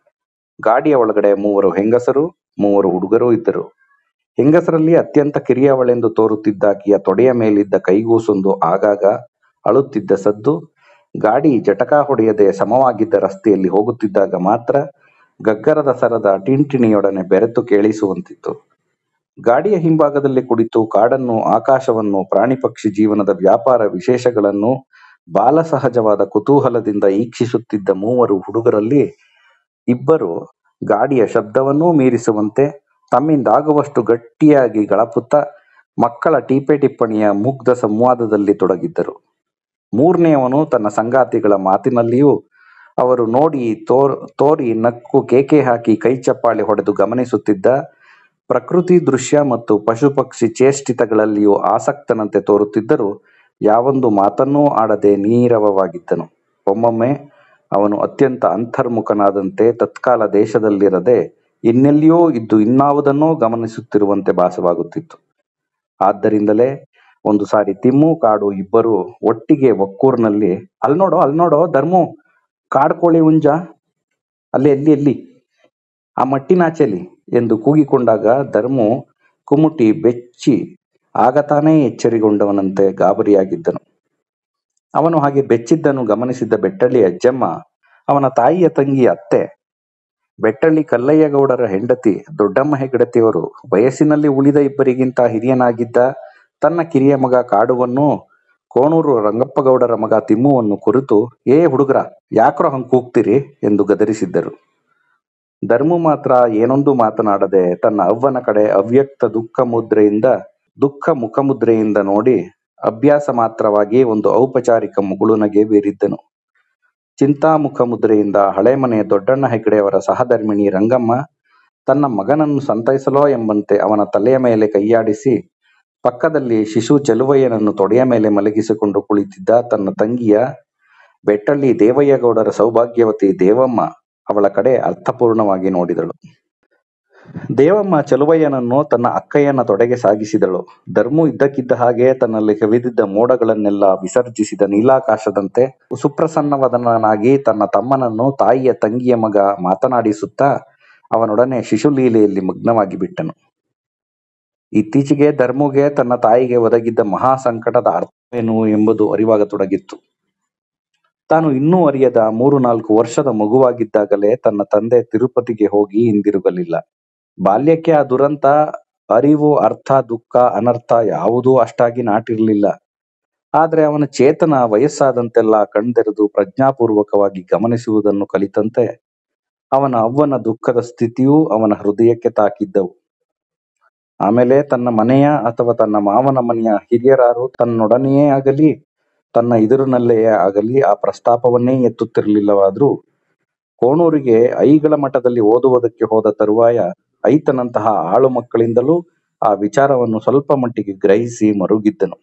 ಗಾಡಿಯ ಒಳಗಡೆ ಮೂವರು ಹೆಂಗಸರು ಮೂವರು ಹುಡುಗರು ಇದ್ದರು ಹೆಂಗಸರಲ್ಲಿ ಅತ್ಯಂತ ಕಿರಿಯವಳೆಂದು ತೋರುತ್ತಿದ್ದಾಕಿಯ ತೊಡೆಯ ಮೇಲಿದ್ದ ಕೈಗೂಸೊಂದು ಆಗಾಗ ಅಳುತ್ತಿದ್ದ ಸದ್ದು ಗಾಡಿ ಜಟಕಾ ಹೊಡೆಯದೆ ಸಮವಾಗಿದ್ದ ರಸ್ತೆಯಲ್ಲಿ ಹೋಗುತ್ತಿದ್ದಾಗ ಮಾತ್ರ ಗಗ್ಗರದ ಸರದ ಟಿಂಟಿಣಿಯೊಡನೆ ಬೆರೆತು ಕೇಳಿಸುವಂತಿತ್ತು ಗಾಡಿಯ ಹಿಂಭಾಗದಲ್ಲಿ ಕುಳಿತು ಕಾಡನ್ನು ಆಕಾಶವನ್ನು ಪ್ರಾಣಿ ಪಕ್ಷಿ ಜೀವನದ ವ್ಯಾಪಾರ ವಿಶೇಷಗಳನ್ನು ಬಾಲಸಹಜವಾದ ಕುತೂಹಲದಿಂದ ಈಕ್ಷಿಸುತ್ತಿದ್ದ ಮೂವರು ಹುಡುಗರಲ್ಲಿ ಇಬ್ಬರು ಗಾಡಿಯ ಶಬ್ದವನ್ನೂ ಮೀರಿಸುವಂತೆ ತಮ್ಮಿಂದಾಗುವಷ್ಟು ಗಟ್ಟಿಯಾಗಿ ಗಳಪುತ್ತಾ ಮಕ್ಕಳ ಟೀಪೆ ಟಿಪ್ಪಣಿಯ ಮುಗ್ಧ ಸಂವಾದದಲ್ಲಿ ತೊಡಗಿದ್ದರು ಮೂರನೆಯವನು ತನ್ನ ಸಂಗಾತಿಗಳ ಮಾತಿನಲ್ಲಿಯೂ ಅವರು ನೋಡಿ ತೋರ್ ತೋರಿ ನಕ್ಕು ಕೇಕೆ ಹಾಕಿ ಕೈ ಚಪ್ಪಾಳೆ ಹೊಡೆದು ಗಮನಿಸುತ್ತಿದ್ದ ಪ್ರಕೃತಿ ದೃಶ್ಯ ಮತ್ತು ಪಶು ಪಕ್ಷಿ ಚೇಷ್ಟಿತಗಳಲ್ಲಿಯೂ ಆಸಕ್ತನಂತೆ ತೋರುತ್ತಿದ್ದರೂ ಯಾವೊಂದು ಮಾತನ್ನೂ ಆಡದೆ ನೀರವವಾಗಿದ್ದನು ಒಮ್ಮೊಮ್ಮೆ ಅವನು ಅತ್ಯಂತ ಅಂತರ್ಮುಖನಾದಂತೆ ತತ್ಕಾಲ ದೇಶದಲ್ಲಿರದೆ ಇನ್ನೆಲ್ಲಿಯೋ ಇದ್ದು ಇನ್ನಾವುದನ್ನೋ ಗಮನಿಸುತ್ತಿರುವಂತೆ ಭಾಸವಾಗುತ್ತಿತ್ತು ಆದ್ದರಿಂದಲೇ ಒಂದು ಸಾರಿ ತಿಮ್ಮು ಕಾಡು ಇಬ್ಬರು ಒಟ್ಟಿಗೆ ಒಕ್ಕೂರ್ನಲ್ಲಿ ಅಲ್ ನೋಡೋ ಅಲ್ ನೋಡೋ ಧರ್ಮು ಕಾಡ್ಕೋಳಿ ಹುಂಜ ಅಲ್ಲಿ ಎಲ್ಲಿ ಎಲ್ಲಿ ಆ ಮಟ್ಟಿನಾಚೆಲಿ ಎಂದು ಕೂಗಿಕೊಂಡಾಗ ಧರ್ಮು ಕುಮುಟಿ ಬೆಚ್ಚಿ ಆಗ ತಾನೇ ಎಚ್ಚರಿಗೊಂಡವನಂತೆ ಗಾಬರಿಯಾಗಿದ್ದನು ಅವನು ಹಾಗೆ ಬೆಚ್ಚಿದ್ದನ್ನು ಗಮನಿಸಿದ್ದ ಬೆಟ್ಟಳ್ಳಿ ಅಜ್ಜಮ್ಮ ಅವನ ತಾಯಿಯ ತಂಗಿ ಅತ್ತೆ ಬೆಟ್ಟಳ್ಳಿ ಕಲ್ಲಯ್ಯ ಗೌಡರ ಹೆಂಡತಿ ದೊಡ್ಡಮ್ಮ ಹೆಗ್ಗಡತಿಯವರು ವಯಸ್ಸಿನಲ್ಲಿ ಉಳಿದ ಇಬ್ಬರಿಗಿಂತ ಹಿರಿಯನಾಗಿದ್ದ ತನ್ನ ಕಿರಿಯ ಮಗ ಕಾಡುವನ್ನು ಕೋಣೂರು ರಂಗಪ್ಪ ಗೌಡರ ಮಗ ತಿಮ್ಮುವನ್ನು ಕುರಿತು ಏ ಹುಡುಗರ ಯಾಕ್ರೋ ಹಂಗ್ ಕೂಗ್ತೀರಿ ಎಂದು ಗದರಿಸಿದ್ದರು ಧರ್ಮು ಮಾತ್ರ ಏನೊಂದು ಮಾತನಾಡದೆ ತನ್ನ ಅವ್ವನ ಕಡೆ ಅವ್ಯಕ್ತ ದುಃಖ ಮುದ್ರೆಯಿಂದ ದುಃಖ ಮುಖಮುದ್ರೆಯಿಂದ ನೋಡಿ ಅಭ್ಯಾಸ ಮಾತ್ರವಾಗಿ ಒಂದು ಔಪಚಾರಿಕ ಮುಗುಳುನಗೆ ಬೀರಿದ್ದನು ಚಿಂತಾಮುಖ ಮುದ್ರೆಯಿಂದ ಹಳೆ ಮನೆಯ ದೊಡ್ಡಣ್ಣ ಹೆಗ್ಗಡೆಯವರ ಸಹಧರ್ಮಿಣಿ ರಂಗಮ್ಮ ತನ್ನ ಮಗನನ್ನು ಸಂತೈಸಲೋ ಎಂಬಂತೆ ಅವನ ತಲೆಯ ಮೇಲೆ ಕೈಯಾಡಿಸಿ ಪಕ್ಕದಲ್ಲಿ ಶಿಶು ಚೆಲುವಯ್ಯನನ್ನು ತೊಡೆಯ ಮೇಲೆ ಮಲಗಿಸಿಕೊಂಡು ಕುಳಿತಿದ್ದ ತನ್ನ ತಂಗಿಯ ಬೆಟ್ಟಳ್ಳಿ ದೇವಯ್ಯಗೌಡರ ಸೌಭಾಗ್ಯವತಿ ದೇವಮ್ಮ ಅವಳ ಕಡೆ ಅರ್ಥಪೂರ್ಣವಾಗಿ ನೋಡಿದಳು ದೇವಮ್ಮ ಚೆಲುವಯ್ಯನನ್ನು ತನ್ನ ಅಕ್ಕಯ್ಯನ ತೊಡೆಗೆ ಸಾಗಿಸಿದಳು ಧರ್ಮು ಇದ್ದಕ್ಕಿದ್ದ ಹಾಗೆ ತನ್ನಲ್ಲಿ ಕವಿದಿದ್ದ ಮೋಡಗಳನ್ನೆಲ್ಲ ವಿಸರ್ಜಿಸಿದ ನೀಲಾಕಾಶದಂತೆ ಸುಪ್ರಸನ್ನವದನಾಗಿ ತನ್ನ ತಮ್ಮನನ್ನು ತಾಯಿಯ ತಂಗಿಯ ಮಗ ಮಾತನಾಡಿಸುತ್ತಾ ಅವನೊಡನೆ ಶಿಶುಲೀಲೆಯಲ್ಲಿ ಮಗ್ನವಾಗಿ ಬಿಟ್ಟನು ಇತ್ತೀಚೆಗೆ ಧರ್ಮುಗೆ ತನ್ನ ತಾಯಿಗೆ ಒದಗಿದ್ದ ಮಹಾ ಸಂಕಟದ ಅರ್ಥವೇನು ಎಂಬುದು ಅರಿವಾಗತೊಡಗಿತ್ತು ತಾನು ಇನ್ನೂ ಅರಿಯದ ಮೂರು ನಾಲ್ಕು ವರ್ಷದ ಮಗುವಾಗಿದ್ದಾಗಲೇ ತನ್ನ ತಂದೆ ತಿರುಪತಿಗೆ ಹೋಗಿ ಹಿಂದಿರುಗಲಿಲ್ಲ ಬಾಲ್ಯಕ್ಕೆ ಆ ದುರಂತ ಅರಿವು ಅರ್ಥ ದುಃಖ ಅನರ್ಥ ಯಾವುದೂ ಅಷ್ಟಾಗಿ ನಾಟಿರಲಿಲ್ಲ ಆದ್ರೆ ಅವನ ಚೇತನ ವಯಸ್ಸಾದಂತೆಲ್ಲ ಕಣ್ತೆರೆದು ಪ್ರಜ್ಞಾಪೂರ್ವಕವಾಗಿ ಗಮನಿಸುವುದನ್ನು ಕಲಿತಂತೆ ಅವನ ಅವ್ವನ ದುಃಖದ ಸ್ಥಿತಿಯೂ ಅವನ ಹೃದಯಕ್ಕೆ ತಾಕಿದ್ದವು ಆಮೇಲೆ ತನ್ನ ಮನೆಯ ಅಥವಾ ತನ್ನ ಮಾವನ ಮನೆಯ ಹಿರಿಯರಾರು ತನ್ನೊಡನೆಯೇ ಆಗಲಿ ತನ್ನ ಎದುರಿನಲ್ಲೆಯೇ ಆಗಲಿ ಆ ಪ್ರಸ್ತಾಪವನ್ನೇ ಎತ್ತುತ್ತಿರಲಿಲ್ಲವಾದ್ರೂ ಕೋಣೂರಿಗೆ ಐಗಳ ಮಠದಲ್ಲಿ ಓದುವುದಕ್ಕೆ ಹೋದ ತರುವಾಯ ಐತನಂತಹ ಆಳು ಮಕ್ಕಳಿಂದಲೂ ಆ ವಿಚಾರವನ್ನು ಸ್ವಲ್ಪ ಮಟ್ಟಿಗೆ ಗ್ರಹಿಸಿ ಮರುಗಿದ್ದನು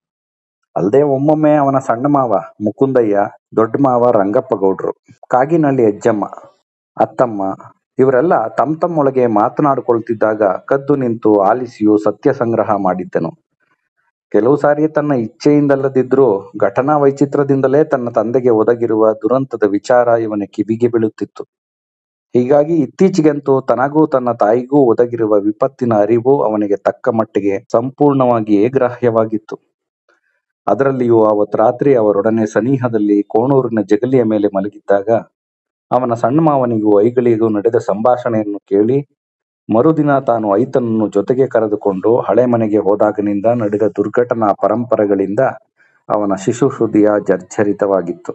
ಅಲ್ಲದೆ ಒಮ್ಮೊಮ್ಮೆ ಅವನ ಸಣ್ಣ ಮಾವ ಮುಕುಂದಯ್ಯ ದೊಡ್ಡ ಮಾವ ರಂಗಪ್ಪ ಗೌಡ್ರು ಕಾಗಿನಹಳ್ಳಿ ಅಜ್ಜಮ್ಮ ಅತ್ತಮ್ಮ ಇವರೆಲ್ಲ ತಮ್ಮ ತಮ್ಮೊಳಗೆ ಮಾತನಾಡಿಕೊಳ್ತಿದ್ದಾಗ ಕದ್ದು ನಿಂತು ಆಲಿಸಿಯೂ ಸತ್ಯ ಸಂಗ್ರಹ ಮಾಡಿದ್ದನು ಕೆಲವು ಸಾರಿ ತನ್ನ ಇಚ್ಛೆಯಿಂದಲ್ಲದಿದ್ರೂ ಘಟನಾ ವೈಚಿತ್ರದಿಂದಲೇ ತನ್ನ ತಂದೆಗೆ ಒದಗಿರುವ ದುರಂತದ ವಿಚಾರ ಇವನ ಕಿವಿಗೆ ಬೀಳುತ್ತಿತ್ತು ಹೀಗಾಗಿ ಇತ್ತೀಚೆಗಂತೂ ತನಗೂ ತನ್ನ ತಾಯಿಗೂ ಒದಗಿರುವ ವಿಪತ್ತಿನ ಅರಿವು ಅವನಿಗೆ ತಕ್ಕ ಮಟ್ಟಿಗೆ ಸಂಪೂರ್ಣವಾಗಿಯೇ ಗ್ರಾಹ್ಯವಾಗಿತ್ತು ಅದರಲ್ಲಿಯೂ ಅವತ್ತು ರಾತ್ರಿ ಅವರೊಡನೆ ಸನಿಹದಲ್ಲಿ ಕೋಣೂರಿನ ಜಗಲಿಯ ಮೇಲೆ ಮಲಗಿದ್ದಾಗ ಅವನ ಸಣ್ಣ ಮಾವನಿಗೂ ಐಗಳಿಗೂ ನಡೆದ ಸಂಭಾಷಣೆಯನ್ನು ಕೇಳಿ ಮರುದಿನ ತಾನು ಐತನನ್ನು ಜೊತೆಗೆ ಕರೆದುಕೊಂಡು ಹಳೆ ಮನೆಗೆ ಹೋದಾಗನಿಂದ ನಡೆದ ದುರ್ಘಟನಾ ಪರಂಪರೆಗಳಿಂದ ಅವನ ಶಿಶು ಹೃದಯ ಜರ್ಜರಿತವಾಗಿತ್ತು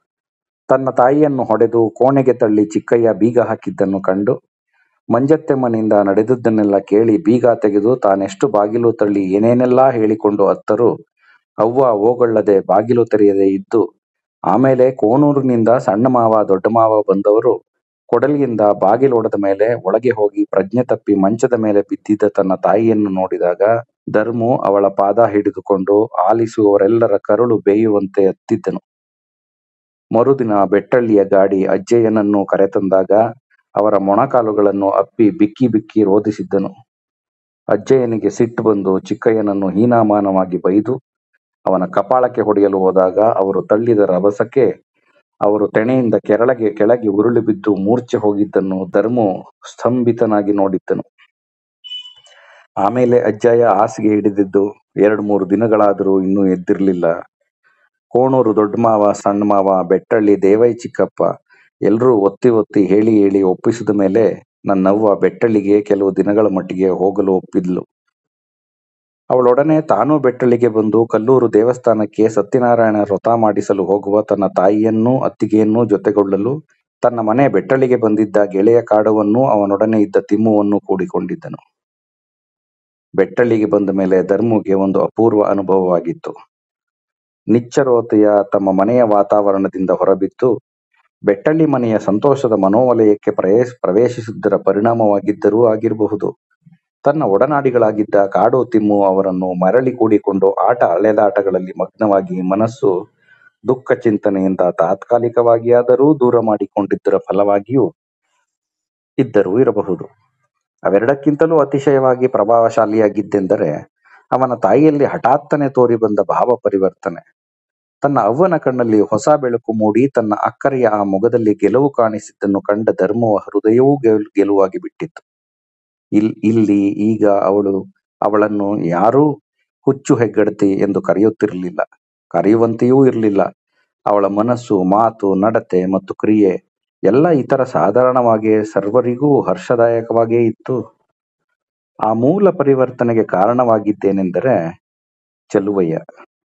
ತನ್ನ ತಾಯಿಯನ್ನು ಹೊಡೆದು ಕೋಣೆಗೆ ತಳ್ಳಿ ಚಿಕ್ಕಯ್ಯ ಬೀಗ ಹಾಕಿದ್ದನ್ನು ಕಂಡು ಮಂಜತ್ತೆಮ್ಮನಿಂದ ನಡೆದದ್ದನ್ನೆಲ್ಲ ಕೇಳಿ ಬೀಗ ತೆಗೆದು ತಾನೆಷ್ಟು ಬಾಗಿಲು ತಳ್ಳಿ ಏನೇನೆಲ್ಲಾ ಹೇಳಿಕೊಂಡು ಅತ್ತರೂ ಅವ್ವ ಹೋಗೊಳ್ಳದೆ ಬಾಗಿಲು ತೆರೆಯದೆ ಇದ್ದು ಆಮೇಲೆ ಕೋಣೂರಿನಿಂದ ಸಣ್ಣ ಮಾವ ದೊಡ್ಡ ಮಾವ ಬಂದವರು ಕೊಡಲಿಯಿಂದ ಬಾಗಿಲು ಒಡೆದ ಮೇಲೆ ಒಳಗೆ ಹೋಗಿ ಪ್ರಜ್ಞೆ ತಪ್ಪಿ ಮಂಚದ ಮೇಲೆ ಬಿದ್ದಿದ್ದ ತನ್ನ ತಾಯಿಯನ್ನು ನೋಡಿದಾಗ ಧರ್ಮು ಅವಳ ಪಾದ ಹಿಡಿದುಕೊಂಡು ಆಲಿಸುವವರೆಲ್ಲರ ಕರುಳು ಬೇಯುವಂತೆ ಅತ್ತಿದ್ದನು ಮರುದಿನ ಬೆಟ್ಟಳ್ಳಿಯ ಗಾಡಿ ಅಜ್ಜಯ್ಯನನ್ನು ಕರೆತಂದಾಗ ಅವರ ಮೊಣಕಾಲುಗಳನ್ನು ಅಪ್ಪಿ ಬಿಕ್ಕಿ ಬಿಕ್ಕಿ ರೋದಿಸಿದ್ದನು ಅಜ್ಜಯ್ಯನಿಗೆ ಸಿಟ್ಟು ಬಂದು ಚಿಕ್ಕಯ್ಯನನ್ನು ಹೀನಾಮಾನವಾಗಿ ಬೈದು ಅವನ ಕಪಾಳಕ್ಕೆ ಹೊಡೆಯಲು ಹೋದಾಗ ಅವರು ತಳ್ಳಿದ ರಭಸಕ್ಕೆ ಅವರು ತೆಣೆಯಿಂದ ಕೆರಳಗೆ ಕೆಳಗೆ ಉರುಳಿ ಬಿದ್ದು ಮೂರ್ಛೆ ಹೋಗಿದ್ದನ್ನು ಧರ್ಮು ಸ್ತಂಭಿತನಾಗಿ ನೋಡಿದ್ದನು ಆಮೇಲೆ ಅಜ್ಜಯ್ಯ ಹಾಸಿಗೆ ಹಿಡಿದಿದ್ದು ಎರಡು ಮೂರು ದಿನಗಳಾದರೂ ಇನ್ನೂ ಎದ್ದಿರ್ಲಿಲ್ಲ ಕೋಣೂರು ದೊಡ್ಡ ಮಾವ ಸಣ್ಣ ಮಾವ ಬೆಟ್ಟಳ್ಳಿ ದೇವೈ ಚಿಕ್ಕಪ್ಪ ಎಲ್ಲರೂ ಒತ್ತಿ ಒತ್ತಿ ಹೇಳಿ ಹೇಳಿ ಒಪ್ಪಿಸಿದ ಮೇಲೆ ನನ್ನವ್ವ ಬೆಟ್ಟಳ್ಳಿಗೆ ಕೆಲವು ದಿನಗಳ ಮಟ್ಟಿಗೆ ಹೋಗಲು ಒಪ್ಪಿದ್ಲು ಅವಳೊಡನೆ ತಾನೂ ಬೆಟ್ಟಳ್ಳಿಗೆ ಬಂದು ಕಲ್ಲೂರು ದೇವಸ್ಥಾನಕ್ಕೆ ಸತ್ಯನಾರಾಯಣ ವ್ರತ ಮಾಡಿಸಲು ಹೋಗುವ ತನ್ನ ತಾಯಿಯನ್ನೂ ಅತ್ತಿಗೆಯನ್ನೂ ಜೊತೆಗೊಳ್ಳಲು ತನ್ನ ಮನೆ ಬೆಟ್ಟಳ್ಳಿಗೆ ಬಂದಿದ್ದ ಗೆಳೆಯ ಕಾಡುವನ್ನು ಅವನೊಡನೆ ಇದ್ದ ತಿಮ್ಮುವನ್ನು ಕೂಡಿಕೊಂಡಿದ್ದನು ಬೆಟ್ಟಳ್ಳಿಗೆ ಬಂದ ಮೇಲೆ ಧರ್ಮುಗೆ ಒಂದು ಅಪೂರ್ವ ಅನುಭವವಾಗಿತ್ತು ನಿಚ್ಚರೋತೆಯ ತಮ್ಮ ಮನೆಯ ವಾತಾವರಣದಿಂದ ಹೊರಬಿದ್ದು ಬೆಟ್ಟಳ್ಳಿ ಮನೆಯ ಸಂತೋಷದ ಮನೋವಲಯಕ್ಕೆ ಪ್ರವೇಶ ಪ್ರವೇಶಿಸಿದ್ದರ ಪರಿಣಾಮವಾಗಿದ್ದರೂ ಆಗಿರಬಹುದು ತನ್ನ ಒಡನಾಡಿಗಳಾಗಿದ್ದ ಕಾಡು ತಿಮ್ಮು ಅವರನ್ನು ಮರಳಿ ಕೂಡಿಕೊಂಡು ಆಟ ಅಲೆದಾಟಗಳಲ್ಲಿ ಮಗ್ನವಾಗಿ ಮನಸ್ಸು ದುಃಖ ಚಿಂತನೆಯಿಂದ ತಾತ್ಕಾಲಿಕವಾಗಿಯಾದರೂ ದೂರ ಮಾಡಿಕೊಂಡಿದ್ದರ ಫಲವಾಗಿಯೂ ಇದ್ದರೂ ಇರಬಹುದು ಅವೆರಡಕ್ಕಿಂತಲೂ ಅತಿಶಯವಾಗಿ ಪ್ರಭಾವಶಾಲಿಯಾಗಿದ್ದೆಂದರೆ ಅವನ ತಾಯಿಯಲ್ಲಿ ಹಠಾತ್ತನೆ ತೋರಿ ಬಂದ ಭಾವ ಪರಿವರ್ತನೆ ತನ್ನ ಅವ್ವನ ಕಣ್ಣಲ್ಲಿ ಹೊಸ ಬೆಳಕು ಮೂಡಿ ತನ್ನ ಅಕ್ಕರೆಯ ಆ ಮೊಗದಲ್ಲಿ ಗೆಲುವು ಕಾಣಿಸಿದ್ದನ್ನು ಕಂಡ ಧರ್ಮವ ಹೃದಯವೂ ಗೆಲ್ ಗೆಲುವಾಗಿ ಬಿಟ್ಟಿತ್ತು ಇಲ್ ಇಲ್ಲಿ ಈಗ ಅವಳು ಅವಳನ್ನು ಯಾರೂ ಹುಚ್ಚು ಹೆಗ್ಗಡತಿ ಎಂದು ಕರೆಯುತ್ತಿರಲಿಲ್ಲ ಕರೆಯುವಂತೆಯೂ ಇರಲಿಲ್ಲ ಅವಳ ಮನಸ್ಸು ಮಾತು ನಡತೆ ಮತ್ತು ಕ್ರಿಯೆ ಎಲ್ಲ ಇತರ ಸಾಧಾರಣವಾಗಿಯೇ ಸರ್ವರಿಗೂ ಹರ್ಷದಾಯಕವಾಗಿಯೇ ಇತ್ತು ಆ ಮೂಲ ಪರಿವರ್ತನೆಗೆ ಕಾರಣವಾಗಿದ್ದೇನೆಂದರೆ ಚೆಲುವಯ್ಯ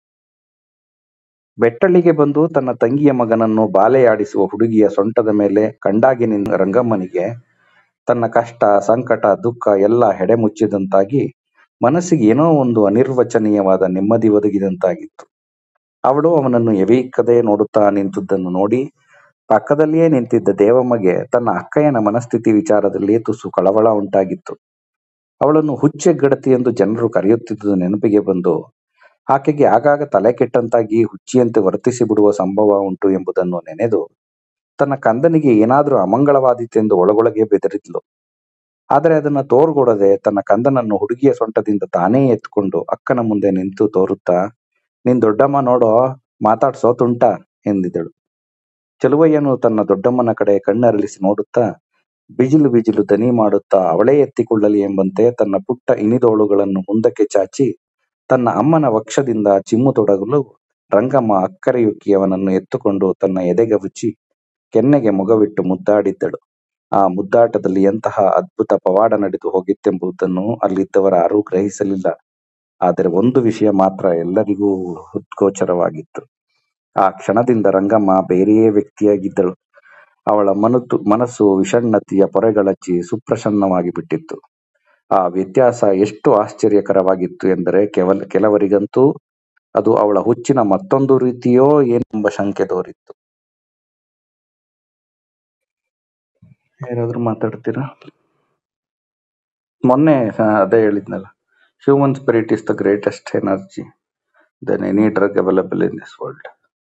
ಬೆಟ್ಟಳ್ಳಿಗೆ ಬಂದು ತನ್ನ ತಂಗಿಯ ಮಗನನ್ನು ಬಾಲೆಯಾಡಿಸುವ ಹುಡುಗಿಯ ಸೊಂಟದ ಮೇಲೆ ಕಂಡಾಗಿನಿಂದ ರಂಗಮ್ಮನಿಗೆ ತನ್ನ ಕಷ್ಟ ಸಂಕಟ ದುಃಖ ಎಲ್ಲ ಹೆಡೆ ಮುಚ್ಚಿದಂತಾಗಿ ಮನಸ್ಸಿಗೆ ಏನೋ ಒಂದು ಅನಿರ್ವಚನೀಯವಾದ ನೆಮ್ಮದಿ ಒದಗಿದಂತಾಗಿತ್ತು ಅವಳು ಅವನನ್ನು ಎವೆಯಿಕ್ಕದೆ ನೋಡುತ್ತಾ ನಿಂತದ್ದನ್ನು ನೋಡಿ ಪಕ್ಕದಲ್ಲಿಯೇ ನಿಂತಿದ್ದ ದೇವಮ್ಮಗೆ ತನ್ನ ಅಕ್ಕಯ್ಯನ ಮನಸ್ಥಿತಿ ವಿಚಾರದಲ್ಲಿ ತುಸು ಕಳವಳ ಉಂಟಾಗಿತ್ತು ಅವಳನ್ನು ಹುಚ್ಚೆಗ್ಗಡತಿ ಎಂದು ಜನರು ಕರೆಯುತ್ತಿದ್ದುದು ನೆನಪಿಗೆ ಬಂದು ಆಕೆಗೆ ಆಗಾಗ ತಲೆ ಕೆಟ್ಟಂತಾಗಿ ಹುಚ್ಚಿಯಂತೆ ವರ್ತಿಸಿ ಬಿಡುವ ಸಂಭವ ಉಂಟು ಎಂಬುದನ್ನು ನೆನೆದು ತನ್ನ ಕಂದನಿಗೆ ಏನಾದರೂ ಅಮಂಗಳವಾದೀತೆಂದು ಒಳಗೊಳಗೆ ಬೆದರಿದ್ಲು ಆದರೆ ಅದನ್ನ ತೋರ್ಗೊಡದೆ ತನ್ನ ಕಂದನನ್ನು ಹುಡುಗಿಯ ಸೊಂಟದಿಂದ ತಾನೇ ಎತ್ಕೊಂಡು ಅಕ್ಕನ ಮುಂದೆ ನಿಂತು ತೋರುತ್ತಾ ನಿನ್ ದೊಡ್ಡಮ್ಮ ನೋಡೋ ಮಾತಾಡ್ಸೋ ತುಂಟ ಎಂದಿದಳು ಚೆಲುವಯ್ಯನು ತನ್ನ ದೊಡ್ಡಮ್ಮನ ಕಡೆ ಕಣ್ಣರಳಿಸಿ ನೋಡುತ್ತಾ ಬಿಜಿಲು ಬಿಜಿಲು ದನಿ ಮಾಡುತ್ತಾ ಅವಳೇ ಎತ್ತಿಕೊಳ್ಳಲಿ ಎಂಬಂತೆ ತನ್ನ ಪುಟ್ಟ ಇನಿದೋಳುಗಳನ್ನು ಮುಂದಕ್ಕೆ ಚಾಚಿ ತನ್ನ ಅಮ್ಮನ ವಕ್ಷದಿಂದ ಚಿಮ್ಮು ತೊಡಗಲು ರಂಗಮ್ಮ ಅಕ್ಕರೆಯುಕ್ಕಿ ಅವನನ್ನು ಎತ್ತುಕೊಂಡು ತನ್ನ ಎದೆಗವುಚಿ ಕೆನ್ನೆಗೆ ಮೊಗವಿಟ್ಟು ಮುದ್ದಾಡಿದ್ದಳು ಆ ಮುದ್ದಾಟದಲ್ಲಿ ಎಂತಹ ಅದ್ಭುತ ಪವಾಡ ನಡೆದು ಹೋಗಿತ್ತೆಂಬುದನ್ನು ಅಲ್ಲಿದ್ದವರ ಯಾರೂ ಗ್ರಹಿಸಲಿಲ್ಲ ಆದರೆ ಒಂದು ವಿಷಯ ಮಾತ್ರ ಎಲ್ಲರಿಗೂ ಉದ್ಗೋಚರವಾಗಿತ್ತು ಆ ಕ್ಷಣದಿಂದ ರಂಗಮ್ಮ ಬೇರೆಯೇ ವ್ಯಕ್ತಿಯಾಗಿದ್ದಳು ಅವಳ ಮನತು ಮನಸ್ಸು ವಿಷಣ್ಣತೆಯ ಪೊರೆಗಳಚ್ಚಿ ಸುಪ್ರಸನ್ನವಾಗಿ ಬಿಟ್ಟಿತ್ತು ಆ ವ್ಯತ್ಯಾಸ ಎಷ್ಟು ಆಶ್ಚರ್ಯಕರವಾಗಿತ್ತು ಎಂದರೆ ಕೆವಲ ಕೆಲವರಿಗಂತೂ ಅದು ಅವಳ ಹುಚ್ಚಿನ ಮತ್ತೊಂದು ರೀತಿಯೋ ಏನೆಂಬ ಶಂಕೆ ತೋರಿತ್ತು ಯಾರಾದ್ರೂ ಮಾತಾಡ್ತೀರಾ ಮೊನ್ನೆ ಆ, ಅದೇ ಹೇಳಿದ್ನಲ್ಲ human spirit is the greatest energy than any drug available in this world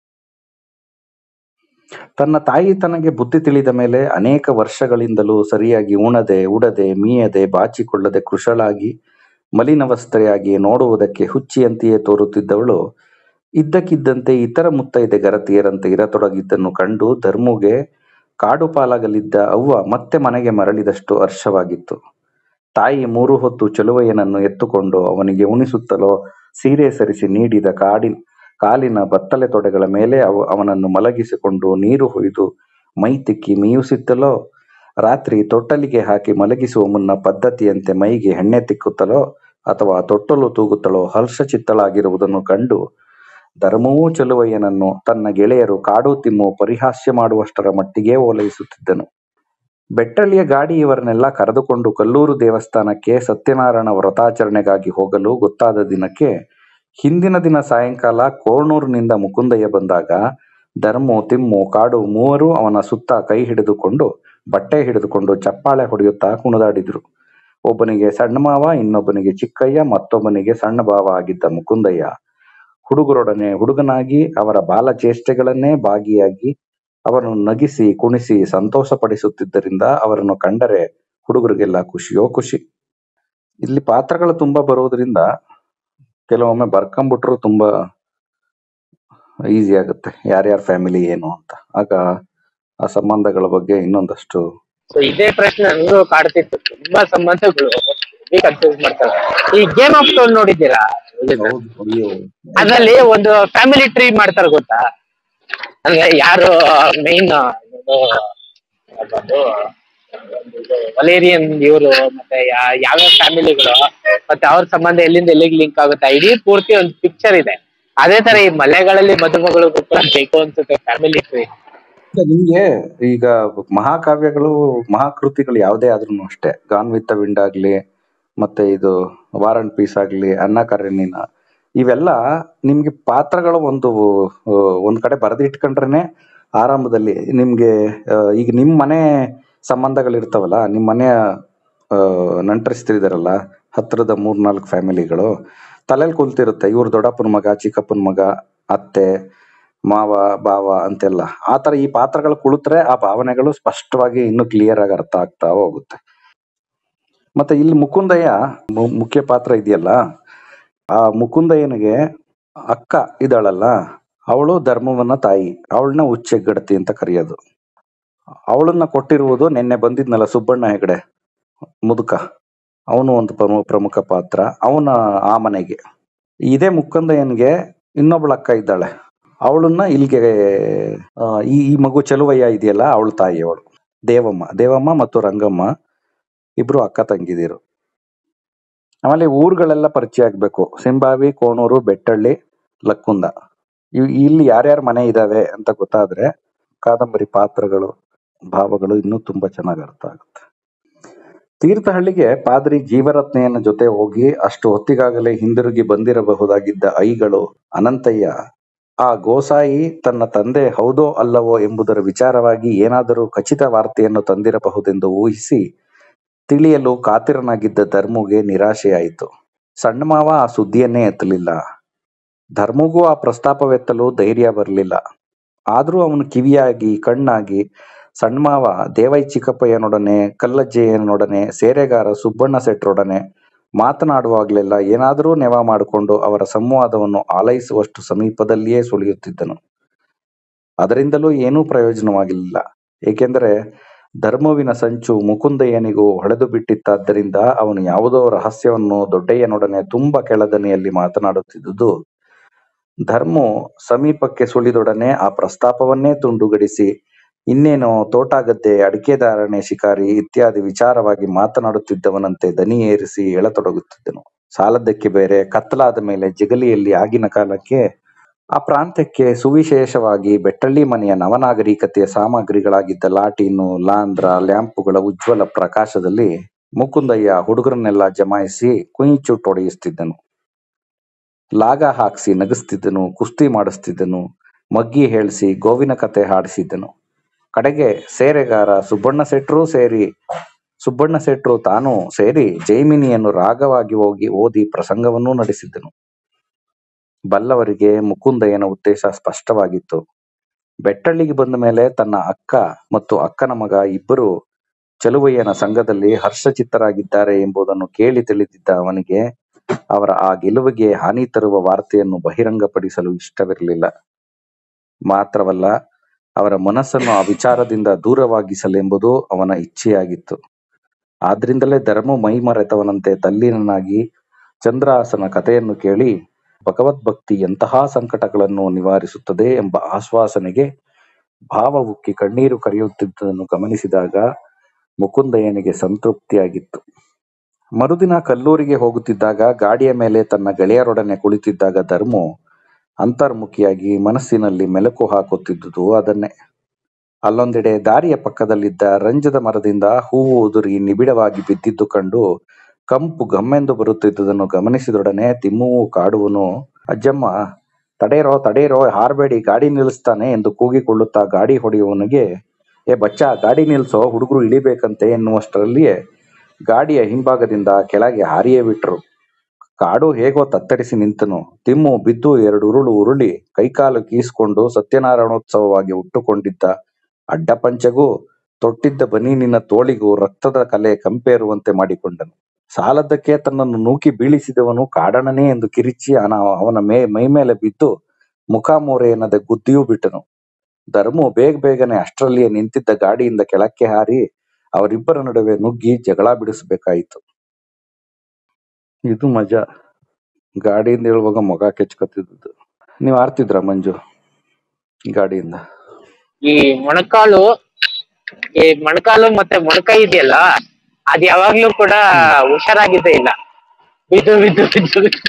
ತನ್ನ ತಾಯಿ ತನಗೆ ಬುದ್ಧಿ ತಿಳಿದ ಮೇಲೆ ಅನೇಕ ವರ್ಷಗಳಿಂದಲೂ ಸರಿಯಾಗಿ ಉಣದೆ ಉಡದೆ ಮೀಯದೆ ಬಾಚಿಕೊಳ್ಳದೆ ಕೃಶಳಾಗಿ ಮಲಿನವಸ್ತ್ರೆಯಾಗಿ ನೋಡುವುದಕ್ಕೆ ಹುಚ್ಚಿಯಂತೆಯೇ ತೋರುತ್ತಿದ್ದವಳು ಇದ್ದಕ್ಕಿದ್ದಂತೆ ಇತರ ಮುತ್ತೈದೆ ಗರತಿಯರಂತೆ ಇರತೊಡಗಿದ್ದನ್ನು ಕಂಡು ಧರ್ಮುಗೆ ಕಾಡು ಪಾಲಾಗಲಿದ್ದ ಅವ್ವ ಮತ್ತೆ ಮನೆಗೆ ಮರಳಿದಷ್ಟು ಹರ್ಷವಾಗಿತ್ತು ತಾಯಿ ಮೂರು ಹೊತ್ತು ಚೆಲುವಯ್ಯನನ್ನು ಎತ್ತುಕೊಂಡು ಅವನಿಗೆ ಉಣಿಸುತ್ತಲೋ ಸೀರೆ ಸರಿಸಿ ನೀಡಿದ ಕಾಡಿನ ಕಾಲಿನ ಬತ್ತಲೆ ತೊಡೆಗಳ ಮೇಲೆ ಅವ ಅವನನ್ನು ಮಲಗಿಸಿಕೊಂಡು ನೀರು ಹೊಯ್ದು ಮೈ ತಿಕ್ಕಿ ಮೀಯುಸಿತ್ತಲೋ ರಾತ್ರಿ ತೊಟ್ಟಲಿಗೆ ಹಾಕಿ ಮಲಗಿಸುವ ಮುನ್ನ ಪದ್ಧತಿಯಂತೆ ಮೈಗೆ ಎಣ್ಣೆ ತಿಕ್ಕುತ್ತಲೋ ಅಥವಾ ತೊಟ್ಟಲು ತೂಗುತ್ತಲೋ ಹರ್ಷಚಿತ್ತಳಾಗಿರುವುದನ್ನು ಕಂಡು ಧರ್ಮವೂ ಚೆಲುವಯ್ಯನನ್ನು ತನ್ನ ಗೆಳೆಯರು ಕಾಡು ತಿಮ್ಮು ಪರಿಹಾಸ್ಯ ಮಾಡುವಷ್ಟರ ಮಟ್ಟಿಗೆ ಓಲೈಸುತ್ತಿದ್ದನು ಬೆಟ್ಟಳ್ಳಿಯ ಗಾಡಿ ಇವರನ್ನೆಲ್ಲ ಕರೆದುಕೊಂಡು ಕಲ್ಲೂರು ದೇವಸ್ಥಾನಕ್ಕೆ ಸತ್ಯನಾರಾಯಣ ವ್ರತಾಚರಣೆಗಾಗಿ ಹೋಗಲು ಗೊತ್ತಾದ ದಿನಕ್ಕೆ ಹಿಂದಿನ ದಿನ ಸಾಯಂಕಾಲ ಕೋರ್ನೂರಿನಿಂದ ಮುಕುಂದಯ್ಯ ಬಂದಾಗ ಧರ್ಮು ತಿಮ್ಮು ಕಾಡು ಮೂವರು ಅವನ ಸುತ್ತ ಕೈ ಹಿಡಿದುಕೊಂಡು ಬಟ್ಟೆ ಹಿಡಿದುಕೊಂಡು ಚಪ್ಪಾಳೆ ಹೊಡೆಯುತ್ತಾ ಕುಣಿದಾಡಿದ್ರು ಒಬ್ಬನಿಗೆ ಸಣ್ಣ ಮಾವ ಇನ್ನೊಬ್ಬನಿಗೆ ಚಿಕ್ಕಯ್ಯ ಮತ್ತೊಬ್ಬನಿಗೆ ಸಣ್ಣ ಭಾವ ಆಗಿದ್ದ ಮುಕುಂದಯ್ಯ ಹುಡುಗರೊಡನೆ ಹುಡುಗನಾಗಿ ಅವರ ಬಾಲಚೇಷ್ಟೆಗಳನ್ನೇ ಭಾಗಿಯಾಗಿ ಅವರನ್ನು ನಗಿಸಿ ಕುಣಿಸಿ ಸಂತೋಷಪಡಿಸುತ್ತಿದ್ದರಿಂದ ಅವರನ್ನು ಕಂಡರೆ ಹುಡುಗರಿಗೆಲ್ಲ ಖುಷಿಯೋ ಖುಷಿ ಇಲ್ಲಿ ಪಾತ್ರಗಳು ತುಂಬಾ ಬರೋದ್ರಿಂದ ಕೆಲವೊಮ್ಮೆ ಬರ್ಕೊಂಬಿಟ್ರು ತುಂಬಾ ಈಸಿ ಆಗುತ್ತೆ ಯಾರ್ಯಾರ ಫ್ಯಾಮಿಲಿ ಏನು ಅಂತ ಆಗ ಆ ಸಂಬಂಧಗಳ ಬಗ್ಗೆ ಇನ್ನೊಂದಷ್ಟು ಸೊ ಇದೇ ಪ್ರಶ್ನೆ ನನಗೂ ಕಾಡ್ತಿತ್ತು ತುಂಬಾ ಸಂಬಂಧಗಳು ಕನ್ಫ್ಯೂಸ್ ಮಾಡ್ತಾರೆ ಈ ಗೇಮ್ ಆಫ್ ಟೋನ್ ನೋಡಿದ್ದೀರಾ ಅದ್ರಲ್ಲಿ ಒಂದು ಫ್ಯಾಮಿಲಿ ಟ್ರೀ ಮಾಡ್ತಾರೆ ಗೊತ್ತಾ ಅಂದ್ರೆ ಯಾರು ಮೈನ್ ವಲೇರಿಯನ್ ಇವರು ಮತ್ತೆ ಯಾ- ಯಾವ್ಯಾವ ಫ್ಯಾಮಿಲಿಗಳು ಮತ್ತೆ ಅವ್ರ ಸಂಬಂಧ ಎಲ್ಲಿಂದ ಎಲ್ಲಿಗೆ ಲಿಂಕ್ ಆಗುತ್ತೆ ಇಡೀ ಪೂರ್ತಿ ಒಂದು ಪಿಕ್ಚರ್ ಇದೆ ಅದೇ ತರ ಈ ಮಲೆಗಳಲ್ಲಿ ಮದುಮಗಳು ಕೂಡ ಬೇಕು ಅನ್ಸುತ್ತೆ ಫ್ಯಾಮಿಲಿ ಟ್ರೀ ನಿಮ್ಗೆ ಈಗ ಮಹಾಕಾವ್ಯಗಳು ಮಹಾಕೃತಿಗಳು ಯಾವುದೇ ಆದ್ರೂ ಅಷ್ಟೇ ಗಾನ್ ವಿತ್ ವಿಂಡ್ ಆಗ್ಲಿ ಮತ್ತೆ ಇದು ವಾರ್ ಅಂಡ್ ಪೀಸ್ ಆಗ್ಲಿ ಅನ್ನ ಕರೆನಿನ ಇವೆಲ್ಲ ನಿಮ್ಗೆ ಪಾತ್ರಗಳು ಒಂದು ಆ, ಒಂದ್ ಕಡೆ ಬರೆದಿಟ್ಕೊಂಡ್ರೇನೆ ಆರಂಭದಲ್ಲಿ ನಿಮ್ಗೆ ಆ, ಈಗ ನಿಮ್ ಮನೆ ಸಂಬಂಧಗಳಿರ್ತಾವಲ್ಲ ನಿಮ್ ಮನೆಯ ನಂಟರಿಸ್ತಿದಾರಲ್ಲ ಹತ್ರದ ಮೂರ್ನಾಲ್ಕು ಫ್ಯಾಮಿಲಿಗಳು ತಲೆಯಲ್ಲಿ ಕುಲ್ತಿರುತ್ತೆ ಇವ್ರ ದೊಡ್ಡಪ್ಪನ ಮಗ ಚಿಕ್ಕಪ್ಪನ ಮಗ ಅತ್ತೆ ಮಾವ ಬಾವ ಅಂತೆಲ್ಲ ಆ ತರ ಈ ಪಾತ್ರಗಳು ಕುಳಿತ್ರೆ ಆ ಭಾವನೆಗಳು ಸ್ಪಷ್ಟವಾಗಿ ಇನ್ನು ಕ್ಲಿಯರ್ ಆಗಿ ಅರ್ಥ ಆಗ್ತಾ ಹೋಗುತ್ತೆ ಮತ್ತೆ ಇಲ್ಲಿ ಮುಕುಂದಯ್ಯ ಮು- ಮುಖ್ಯ ಪಾತ್ರ ಇದೆಯಲ್ಲ ಆ ಮುಕುಂದಯ್ಯನಿಗೆ ಅಕ್ಕ ಇದ್ದಾಳಲ್ಲ ಅವಳು ಧರ್ಮವನ್ನ ತಾಯಿ ಅವಳನ್ನ ಉಚ್ಚೆಗಡತಿ ಅಂತ ಕರೆಯೋದು ಅವಳನ್ನ ಕೊಟ್ಟಿರುವುದು ನಿನ್ನೆ ಬಂದಿದ್ನಲ್ಲ ಸುಬ್ಬಣ್ಣ ಹೆಗಡೆ ಮುದುಕ ಅವನು ಒಂದು ಪ್ರಮು- ಪ್ರಮುಖ ಪಾತ್ರ ಅವನ ಆ ಮನೆಗೆ ಇದೇ ಮುಕುಂದಯ್ಯನ್ಗೆ ಇನ್ನೊಬ್ಳ ಅಕ್ಕ ಇದ್ದಾಳೆ ಅವಳನ್ನ ಇಲ್ಲಿಗೆ ಆ, ಈ ಈ ಮಗು ಚೆಲುವಯ್ಯ ಇದೆಯಲ್ಲ ಅವಳ ತಾಯಿ ಅವಳು ದೇವಮ್ಮ ದೇವಮ್ಮ ಮತ್ತು ರಂಗಮ್ಮ ಇಬ್ರು ಅಕ್ಕ ತಂಗಿದಿರು ಆಮೇಲೆ ಊರುಗಳೆಲ್ಲ ಪರಿಚಯ ಆಗ್ಬೇಕು ಸಿಂಬಾವಿ ಕೋಣೂರು ಬೆಟ್ಟಳ್ಳಿ ಲಕ್ಕುಂದ ಇವ್- ಇಲ್ಲಿ ಯಾರ್ಯಾರ ಮನೆ ಇದಾವೆ ಅಂತ ಗೊತ್ತಾದ್ರೆ ಕಾದಂಬರಿ ಪಾತ್ರಗಳು ಭಾವಗಳು ಇನ್ನೂ ತುಂಬಾ ಚೆನ್ನಾಗಿ ಅರ್ಥ ಆಗುತ್ತೆ ತೀರ್ಥಹಳ್ಳಿಗೆ ಪಾದ್ರಿ ಜೀವರತ್ನೆಯನ್ನ ಜೊತೆ ಹೋಗಿ ಅಷ್ಟು ಹೊತ್ತಿಗಾಗಲೇ ಹಿಂದಿರುಗಿ ಬಂದಿರಬಹುದಾಗಿದ್ದ ಐಗಳು ಅನಂತಯ್ಯ ಆ ಗೋಸಾಯಿ ತನ್ನ ತಂದೆ ಹೌದೋ ಅಲ್ಲವೋ ಎಂಬುದರ ವಿಚಾರವಾಗಿ ಏನಾದರೂ ಖಚಿತ ವಾರ್ತೆಯನ್ನು ತಂದಿರಬಹುದೆಂದು ಊಹಿಸಿ ತಿಳಿಯಲು ಕಾತಿರನಾಗಿದ್ದ ಧರ್ಮುಗೆ ನಿರಾಶೆಯಾಯಿತು ಸಣ್ಣ ಮಾವ ಆ ಸುದ್ದಿಯನ್ನೇ ಎತ್ತಲಿಲ್ಲ ಧರ್ಮಗೂ ಆ ಪ್ರಸ್ತಾಪವೆತ್ತಲು ಧೈರ್ಯ ಬರಲಿಲ್ಲ ಆದ್ರೂ ಅವನು ಕಿವಿಯಾಗಿ ಕಣ್ಣಾಗಿ ಸಣ್ಮಾವ ದೇವೈ ಚಿಕ್ಕಪ್ಪಯ್ಯನೊಡನೆ ಕಲ್ಲಜ್ಜಯ್ಯನೊಡನೆ ಸೇರೆಗಾರ ಸುಬ್ಬಣ್ಣ ಶೆಟ್ರೊಡನೆ ಮಾತನಾಡುವಾಗಲೆಲ್ಲ ಏನಾದರೂ ನೆವ ಮಾಡಿಕೊಂಡು ಅವರ ಸಂವಾದವನ್ನು ಆಲೈಸುವಷ್ಟು ಸಮೀಪದಲ್ಲಿಯೇ ಸುಳಿಯುತ್ತಿದ್ದನು ಅದರಿಂದಲೂ ಏನೂ ಪ್ರಯೋಜನವಾಗಿರಲಿಲ್ಲ ಏಕೆಂದರೆ ಧರ್ಮವಿನ ಸಂಚು ಮುಕುಂದಯ್ಯನಿಗೂ ಹೊಳೆದು ಬಿಟ್ಟಿತ್ತಾದ್ದರಿಂದ ಅವನು ಯಾವುದೋ ರಹಸ್ಯವನ್ನು ದೊಡ್ಡಯ್ಯನೊಡನೆ ತುಂಬಾ ಕೆಳದನಿಯಲ್ಲಿ ಮಾತನಾಡುತ್ತಿದ್ದುದು ಧರ್ಮು ಸಮೀಪಕ್ಕೆ ಸುಳಿದೊಡನೆ ಆ ಪ್ರಸ್ತಾಪವನ್ನೇ ತುಂಡುಗಡಿಸಿ ಇನ್ನೇನೋ ತೋಟ ಗದ್ದೆ ಅಡಿಕೆದಾರಣೆ ಶಿಕಾರಿ ಇತ್ಯಾದಿ ವಿಚಾರವಾಗಿ ಮಾತನಾಡುತ್ತಿದ್ದವನಂತೆ ದನಿ ಏರಿಸಿ ಎಳತೊಡಗುತ್ತಿದ್ದನು ಸಾಲದ್ದಕ್ಕೆ ಬೇರೆ ಕತ್ತಲಾದ ಮೇಲೆ ಜಗಲಿಯಲ್ಲಿ ಆಗಿನ ಕಾಲಕ್ಕೆ ಆ ಪ್ರಾಂತ್ಯಕ್ಕೆ ಸುವಿಶೇಷವಾಗಿ ಬೆಟ್ಟಳ್ಳಿ ಮನೆಯ ನವನಾಗರಿಕತೆಯ ಸಾಮಗ್ರಿಗಳಾಗಿದ್ದ ಲಾಟೀನು ಲಾಂದ್ರ ಲ್ಯಾಂಪುಗಳ ಉಜ್ವಲ ಪ್ರಕಾಶದಲ್ಲಿ ಮುಕುಂದಯ್ಯ ಹುಡುಗರನ್ನೆಲ್ಲ ಜಮಾಯಿಸಿ ಕುಂಚು ತೊಡೆಯಿಸ್ತಿದ್ದನು ಲಾಗ ಹಾಕ್ಸಿ ನಗಿಸ್ತಿದ್ದನು ಕುಸ್ತಿ ಮಾಡಿಸ್ತಿದ್ದನು ಮಗ್ಗಿ ಹೇಳಿಸಿ ಗೋವಿನ ಕತೆ ಹಾಡಿಸಿದ್ದನು ಕಡೆಗೆ ಸೇರೆಗಾರ ಸುಬ್ಬಣ್ಣ ಶೆಟ್ರು ಸೇರಿ ಸುಬ್ಬಣ್ಣ ಶೆಟ್ರು ತಾನು ಸೇರಿ ಜೈಮಿನಿಯನ್ನು ರಾಗವಾಗಿ ಹೋಗಿ ಓದಿ ಪ್ರಸಂಗವನ್ನೂ ನಡೆಸಿದ್ದನು ಬಲ್ಲವರಿಗೆ ಮುಕುಂದಯ್ಯನ ಉದ್ದೇಶ ಸ್ಪಷ್ಟವಾಗಿತ್ತು ಬೆಟ್ಟಳ್ಳಿಗೆ ಬಂದ ಮೇಲೆ ತನ್ನ ಅಕ್ಕ ಮತ್ತು ಅಕ್ಕನ ಮಗ ಇಬ್ಬರು ಚಲುವಯ್ಯನ ಸಂಘದಲ್ಲಿ ಹರ್ಷಚಿತ್ತರಾಗಿದ್ದಾರೆ ಎಂಬುದನ್ನು ಕೇಳಿ ತಿಳಿದಿದ್ದ ಅವನಿಗೆ ಅವರ ಆ ಗೆಲುವಿಗೆ ಹಾನಿ ತರುವ ವಾರ್ತೆಯನ್ನು ಬಹಿರಂಗಪಡಿಸಲು ಇಷ್ಟವಿರಲಿಲ್ಲ ಮಾತ್ರವಲ್ಲ ಅವರ ಮನಸ್ಸನ್ನು ಆ ವಿಚಾರದಿಂದ ದೂರವಾಗಿಸಲೆಂಬುದು ಅವನ ಇಚ್ಛೆಯಾಗಿತ್ತು ಆದ್ರಿಂದಲೇ ಧರ್ಮ ಮೈಮರೆತವನಂತೆ ತಲ್ಲೀನನಾಗಿ ಚಂದ್ರಹಾಸನ ಕಥೆಯನ್ನು ಕೇಳಿ ಭಗವದ್ಭಕ್ತಿ ಎಂತಹ ಸಂಕಟಗಳನ್ನು ನಿವಾರಿಸುತ್ತದೆ ಎಂಬ ಆಶ್ವಾಸನೆಗೆ ಭಾವ ಉಕ್ಕಿ ಕಣ್ಣೀರು ಕರೆಯುತ್ತಿದ್ದುದನ್ನು ಗಮನಿಸಿದಾಗ ಮುಕುಂದಯ್ಯನಿಗೆ ಸಂತೃಪ್ತಿಯಾಗಿತ್ತು ಮರುದಿನ ಕಲ್ಲೂರಿಗೆ ಹೋಗುತ್ತಿದ್ದಾಗ ಗಾಡಿಯ ಮೇಲೆ ತನ್ನ ಗೆಳೆಯರೊಡನೆ ಕುಳಿತಿದ್ದಾಗ ಧರ್ಮು ಅಂತರ್ಮುಖಿಯಾಗಿ ಮನಸ್ಸಿನಲ್ಲಿ ಮೆಲುಕು ಹಾಕುತ್ತಿದ್ದುದು ಅದನ್ನೇ ಅಲ್ಲೊಂದೆಡೆ ದಾರಿಯ ಪಕ್ಕದಲ್ಲಿದ್ದ ರಂಜದ ಮರದಿಂದ ಹೂವು ಉದುರಿ ನಿಬಿಡವಾಗಿ ಬಿದ್ದಿದ್ದು ಕಂಡು ಕಂಪು ಗಮ್ಮೆಂದು ಬರುತ್ತಿದ್ದುದನ್ನು ಗಮನಿಸಿದೊಡನೆ ತಿಮ್ಮುವು ಕಾಡುವನು ಅಜ್ಜಮ್ಮ ತಡೇರೋ ತಡೇರೋ ಹಾರಬೇಡಿ ಗಾಡಿ ನಿಲ್ಲಿಸ್ತಾನೆ ಎಂದು ಕೂಗಿಕೊಳ್ಳುತ್ತಾ ಗಾಡಿ ಹೊಡೆಯುವವನಿಗೆ ಏ ಬಚ್ಚ ಗಾಡಿ ನಿಲ್ಸೋ ಹುಡುಗರು ಇಳಿಬೇಕಂತೆ ಎನ್ನುವಷ್ಟರಲ್ಲಿಯೇ ಗಾಡಿಯ ಹಿಂಭಾಗದಿಂದ ಕೆಳಗೆ ಹಾರಿಯೇ ಬಿಟ್ರು ಕಾಡು ಹೇಗೋ ತತ್ತರಿಸಿ ನಿಂತನು ತಿಮ್ಮು ಬಿದ್ದು ಎರಡು ಉರುಳು ಉರುಳಿ ಕೈಕಾಲು ಕೀಸ್ಕೊಂಡು ಸತ್ಯನಾರಾಯಣೋತ್ಸವವಾಗಿ ಹುಟ್ಟುಕೊಂಡಿದ್ದ ಅಡ್ಡಪಂಚೆಗೂ ತೊಟ್ಟಿದ್ದ ಬನೀನಿನ ತೋಳಿಗೂ ರಕ್ತದ ಕಲೆ ಕಂಪೇರುವಂತೆ ಮಾಡಿಕೊಂಡನು ಸಾಲದ್ದಕ್ಕೆ ತನ್ನನ್ನು ನೂಕಿ ಬೀಳಿಸಿದವನು ಕಾಡಣನೇ ಎಂದು ಕಿರಿಚಿ ಅನ ಅವನ ಮೇ ಮೈಮೇಲೆ ಬಿದ್ದು ಮುಖಾಮೋರೆ ಎನ್ನದೆ ಗುದ್ದಿಯೂ ಬಿಟ್ಟನು ಧರ್ಮು ಬೇಗ ಬೇಗನೆ ಅಷ್ಟರಲ್ಲಿಯೇ ನಿಂತಿದ್ದ ಗಾಡಿಯಿಂದ ಕೆಳಕ್ಕೆ ಹಾರಿ ಅವರಿಬ್ಬರ ನಡುವೆ ನುಗ್ಗಿ ಜಗಳ ಬಿಡಿಸಬೇಕಾಯಿತು ಇದು ಮಜಾ ಗಾಡಿಯಿಂದ ಹೇಳುವಾಗ ಮೊಗ ಕೆಚ್ಕೊತಿದ್ದು ನೀವ್ ಆರ್ತಿದ್ರ ಮಂಜು ಗಾಡಿಯಿಂದ ಈ ಮೊಣಕಾಲು ಈ ಮೊಣಕಾಲು ಮತ್ತೆ ಮೊಣಕೈ ಇದೆಯಲ್ಲ ಅದ್ ಯಾವಾಗ್ಲೂ ಕೂಡ ಹುಷಾರಾಗಿದ್ದೇ ಇಲ್ಲ ಬಿದ್ದು ಬಿದ್ದು ಬಿದ್ದು ಬಿದ್ದು.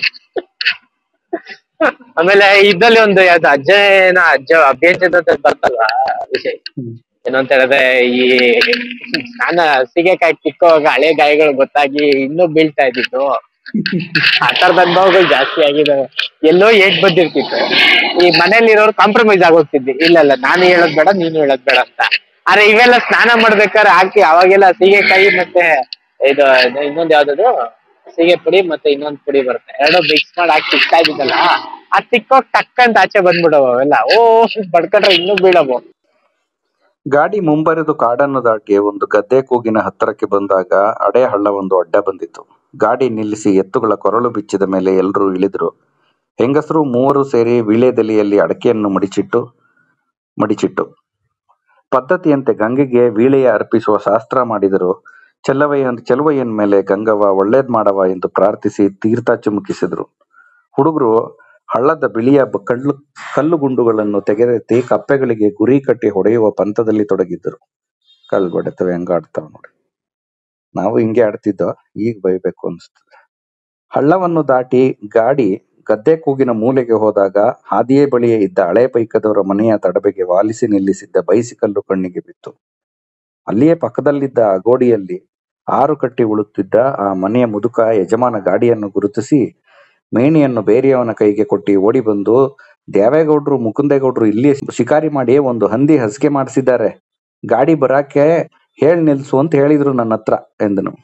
ಆಮೇಲೆ ಇದ್ರಲ್ಲಿ ಒಂದು ಯಾವ್ದು ಅಜ್ಜನ ಅಜ್ಜ ಅಭ್ಯಂಜನ ಅಂತ ಬರ್ತಲ್ವಾ ವಿಷಯ ಏನಂತ ಹೇಳಿದ್ರೆ ಈ ಸ್ನಾನ ಸೀಗೆಕಾಯಿ ಕಿಕ್ಕುವಾಗ ಹಳೆ ಗಾಯಗಳು ಗೊತ್ತಾಗಿ ಇನ್ನೂ ಬೀಳ್ತಾ ಇದ್ದಿತ್ತು ಆ ತರದ ಅನುಭವಗಳು ಜಾಸ್ತಿ ಆಗಿದಾವೆ ಎಲ್ಲೋ ಏಟ್ ಬಂದಿರ್ತಿತ್ತು ಈ ಮನೇಲಿರೋರು ಕಾಂಪ್ರಮೈಸ್ ಆಗೋಗ್ತಿದ್ವಿ ಇಲ್ಲ ಇಲ್ಲ ನಾನು ಹೇಳೋದ್ ಬೇಡ ನೀನು ಹೇಳೋದ್ ಬೇಡ ಅಂತ ಆದ್ರೆ ಇವೆಲ್ಲ ಸ್ನಾನ ಮಾಡ್ಬೇಕಾದ್ರೆ ಹಾಕಿ ಅವಾಗೆಲ್ಲ ಸೀಗೆಕಾಯಿ ಮತ್ತೆ ಇದು ಇನ್ನೊಂದ್ ಯಾವ್ದದು ಸೀಗೆ ಪುಡಿ ಮತ್ತೆ ಇನ್ನೊಂದ್ ಪುಡಿ ಬರುತ್ತೆ ಎರಡು ಮಿಕ್ಸ್ ಮಾಡಿ ಹಾಕಿ ತಿಕ್ತಾ ಇದ್ದಿದ್ದಲ್ಲ ಆ ತಿಕ್ಕೋಗ್ ಟಕ್ಕಂತ ಆಚೆ ಬಂದ್ಬಿಡವು ಅವೆಲ್ಲ ಓ ಬಡ್ಕೊಂಡ್ರೆ ಇನ್ನೂ ಬೀಳವು ಗಾಡಿ ಮುಂಬರಿದು ಕಾಡನ್ನು ದಾಟಿ ಒಂದು ಗದ್ದೆ ಕೂಗಿನ ಹತ್ತಿರಕ್ಕೆ ಬಂದಾಗ ಅಡೆ ಹಳ್ಳ ಒಂದು ಅಡ್ಡ ಬಂದಿತ್ತು ಗಾಡಿ ನಿಲ್ಲಿಸಿ ಎತ್ತುಗಳ ಕೊರಳು ಬಿಚ್ಚಿದ ಮೇಲೆ ಎಲ್ಲರೂ ಇಳಿದ್ರು ಹೆಂಗಸರು ಮೂವರು ಸೇರಿ ವೀಳ್ಯದೆಲೆಯಲ್ಲಿ ಅಡಕೆಯನ್ನು ಮಡಿಚಿಟ್ಟು ಮಡಿಚಿಟ್ಟು ಪದ್ಧತಿಯಂತೆ ಗಂಗೆಗೆ ವೀಳೆಯ ಅರ್ಪಿಸುವ ಶಾಸ್ತ್ರ ಮಾಡಿದರು ಚೆಲ್ಲವಯ್ಯನ್ ಚೆಲುವಯ್ಯನ ಮೇಲೆ ಗಂಗವ್ವ ಒಳ್ಳೇದ್ ಮಾಡವ ಎಂದು ಪ್ರಾರ್ಥಿಸಿ ತೀರ್ಥ ಚುಮುಕಿಸಿದ್ರು ಹುಡುಗರು ಹಳ್ಳದ ಬಿಳಿಯ ಬ- ಕಲ್ಲು ಕಲ್ಲು ಗುಂಡುಗಳನ್ನು ತೆಗೆದೆತ್ತಿ ಕಪ್ಪೆಗಳಿಗೆ ಗುರಿ ಕಟ್ಟಿ ಹೊಡೆಯುವ ಪಂಥದಲ್ಲಿ ತೊಡಗಿದ್ದರು ಕಲ್ಲು ಹೊಡೆತವೆ ಹೆಂಗ ಆಡ್ತಾವ ನೋಡಿ ನಾವು ಹಿಂಗೆ ಆಡ್ತಿದ್ದೋ ಈಗ ಬೈಬೇಕು ಅನ್ಸ್ತದೆ ಹಳ್ಳವನ್ನು ದಾಟಿ ಗಾಡಿ ಗದ್ದೆ ಕೂಗಿನ ಮೂಲೆಗೆ ಹೋದಾಗ ಹಾದಿಯೇ ಬಳಿಯೇ ಇದ್ದ ಹಳೆ ಪೈಕದವರ ಮನೆಯ ತಡಬೆಗೆ ವಾಲಿಸಿ ನಿಲ್ಲಿಸಿದ್ದ ಬೈಸಿಕಲ್ಲು ಕಣ್ಣಿಗೆ ಬಿತ್ತು ಅಲ್ಲಿಯೇ ಪಕ್ಕದಲ್ಲಿದ್ದ ಅಗೋಡಿಯಲ್ಲಿ ಆರು ಕಟ್ಟಿ ಉಳುತ್ತಿದ್ದ ಆ ಮನೆಯ ಮುದುಕ ಯಜಮಾನ ಗಾಡಿಯನ್ನು ಗುರುತಿಸಿ ಮೇಣಿಯನ್ನು ಬೇರೆಯವನ ಕೈಗೆ ಕೊಟ್ಟಿ ಓಡಿ ಬಂದು ದ್ಯಾವೇಗೌಡ್ರು ಮುಕುಂದೇಗೌಡ್ರು ಇಲ್ಲಿಯೇ ಶಿಕಾರಿ ಮಾಡಿ ಒಂದು ಹಂದಿ ಹಸಿಗೆ ಮಾಡಿಸಿದ್ದಾರೆ ಗಾಡಿ ಬರಾಕೆ ಹೇಳ್ ನಿಲ್ಸು ಅಂತ ಹೇಳಿದ್ರು ನನ್ನ ಹತ್ರ ಎಂದನು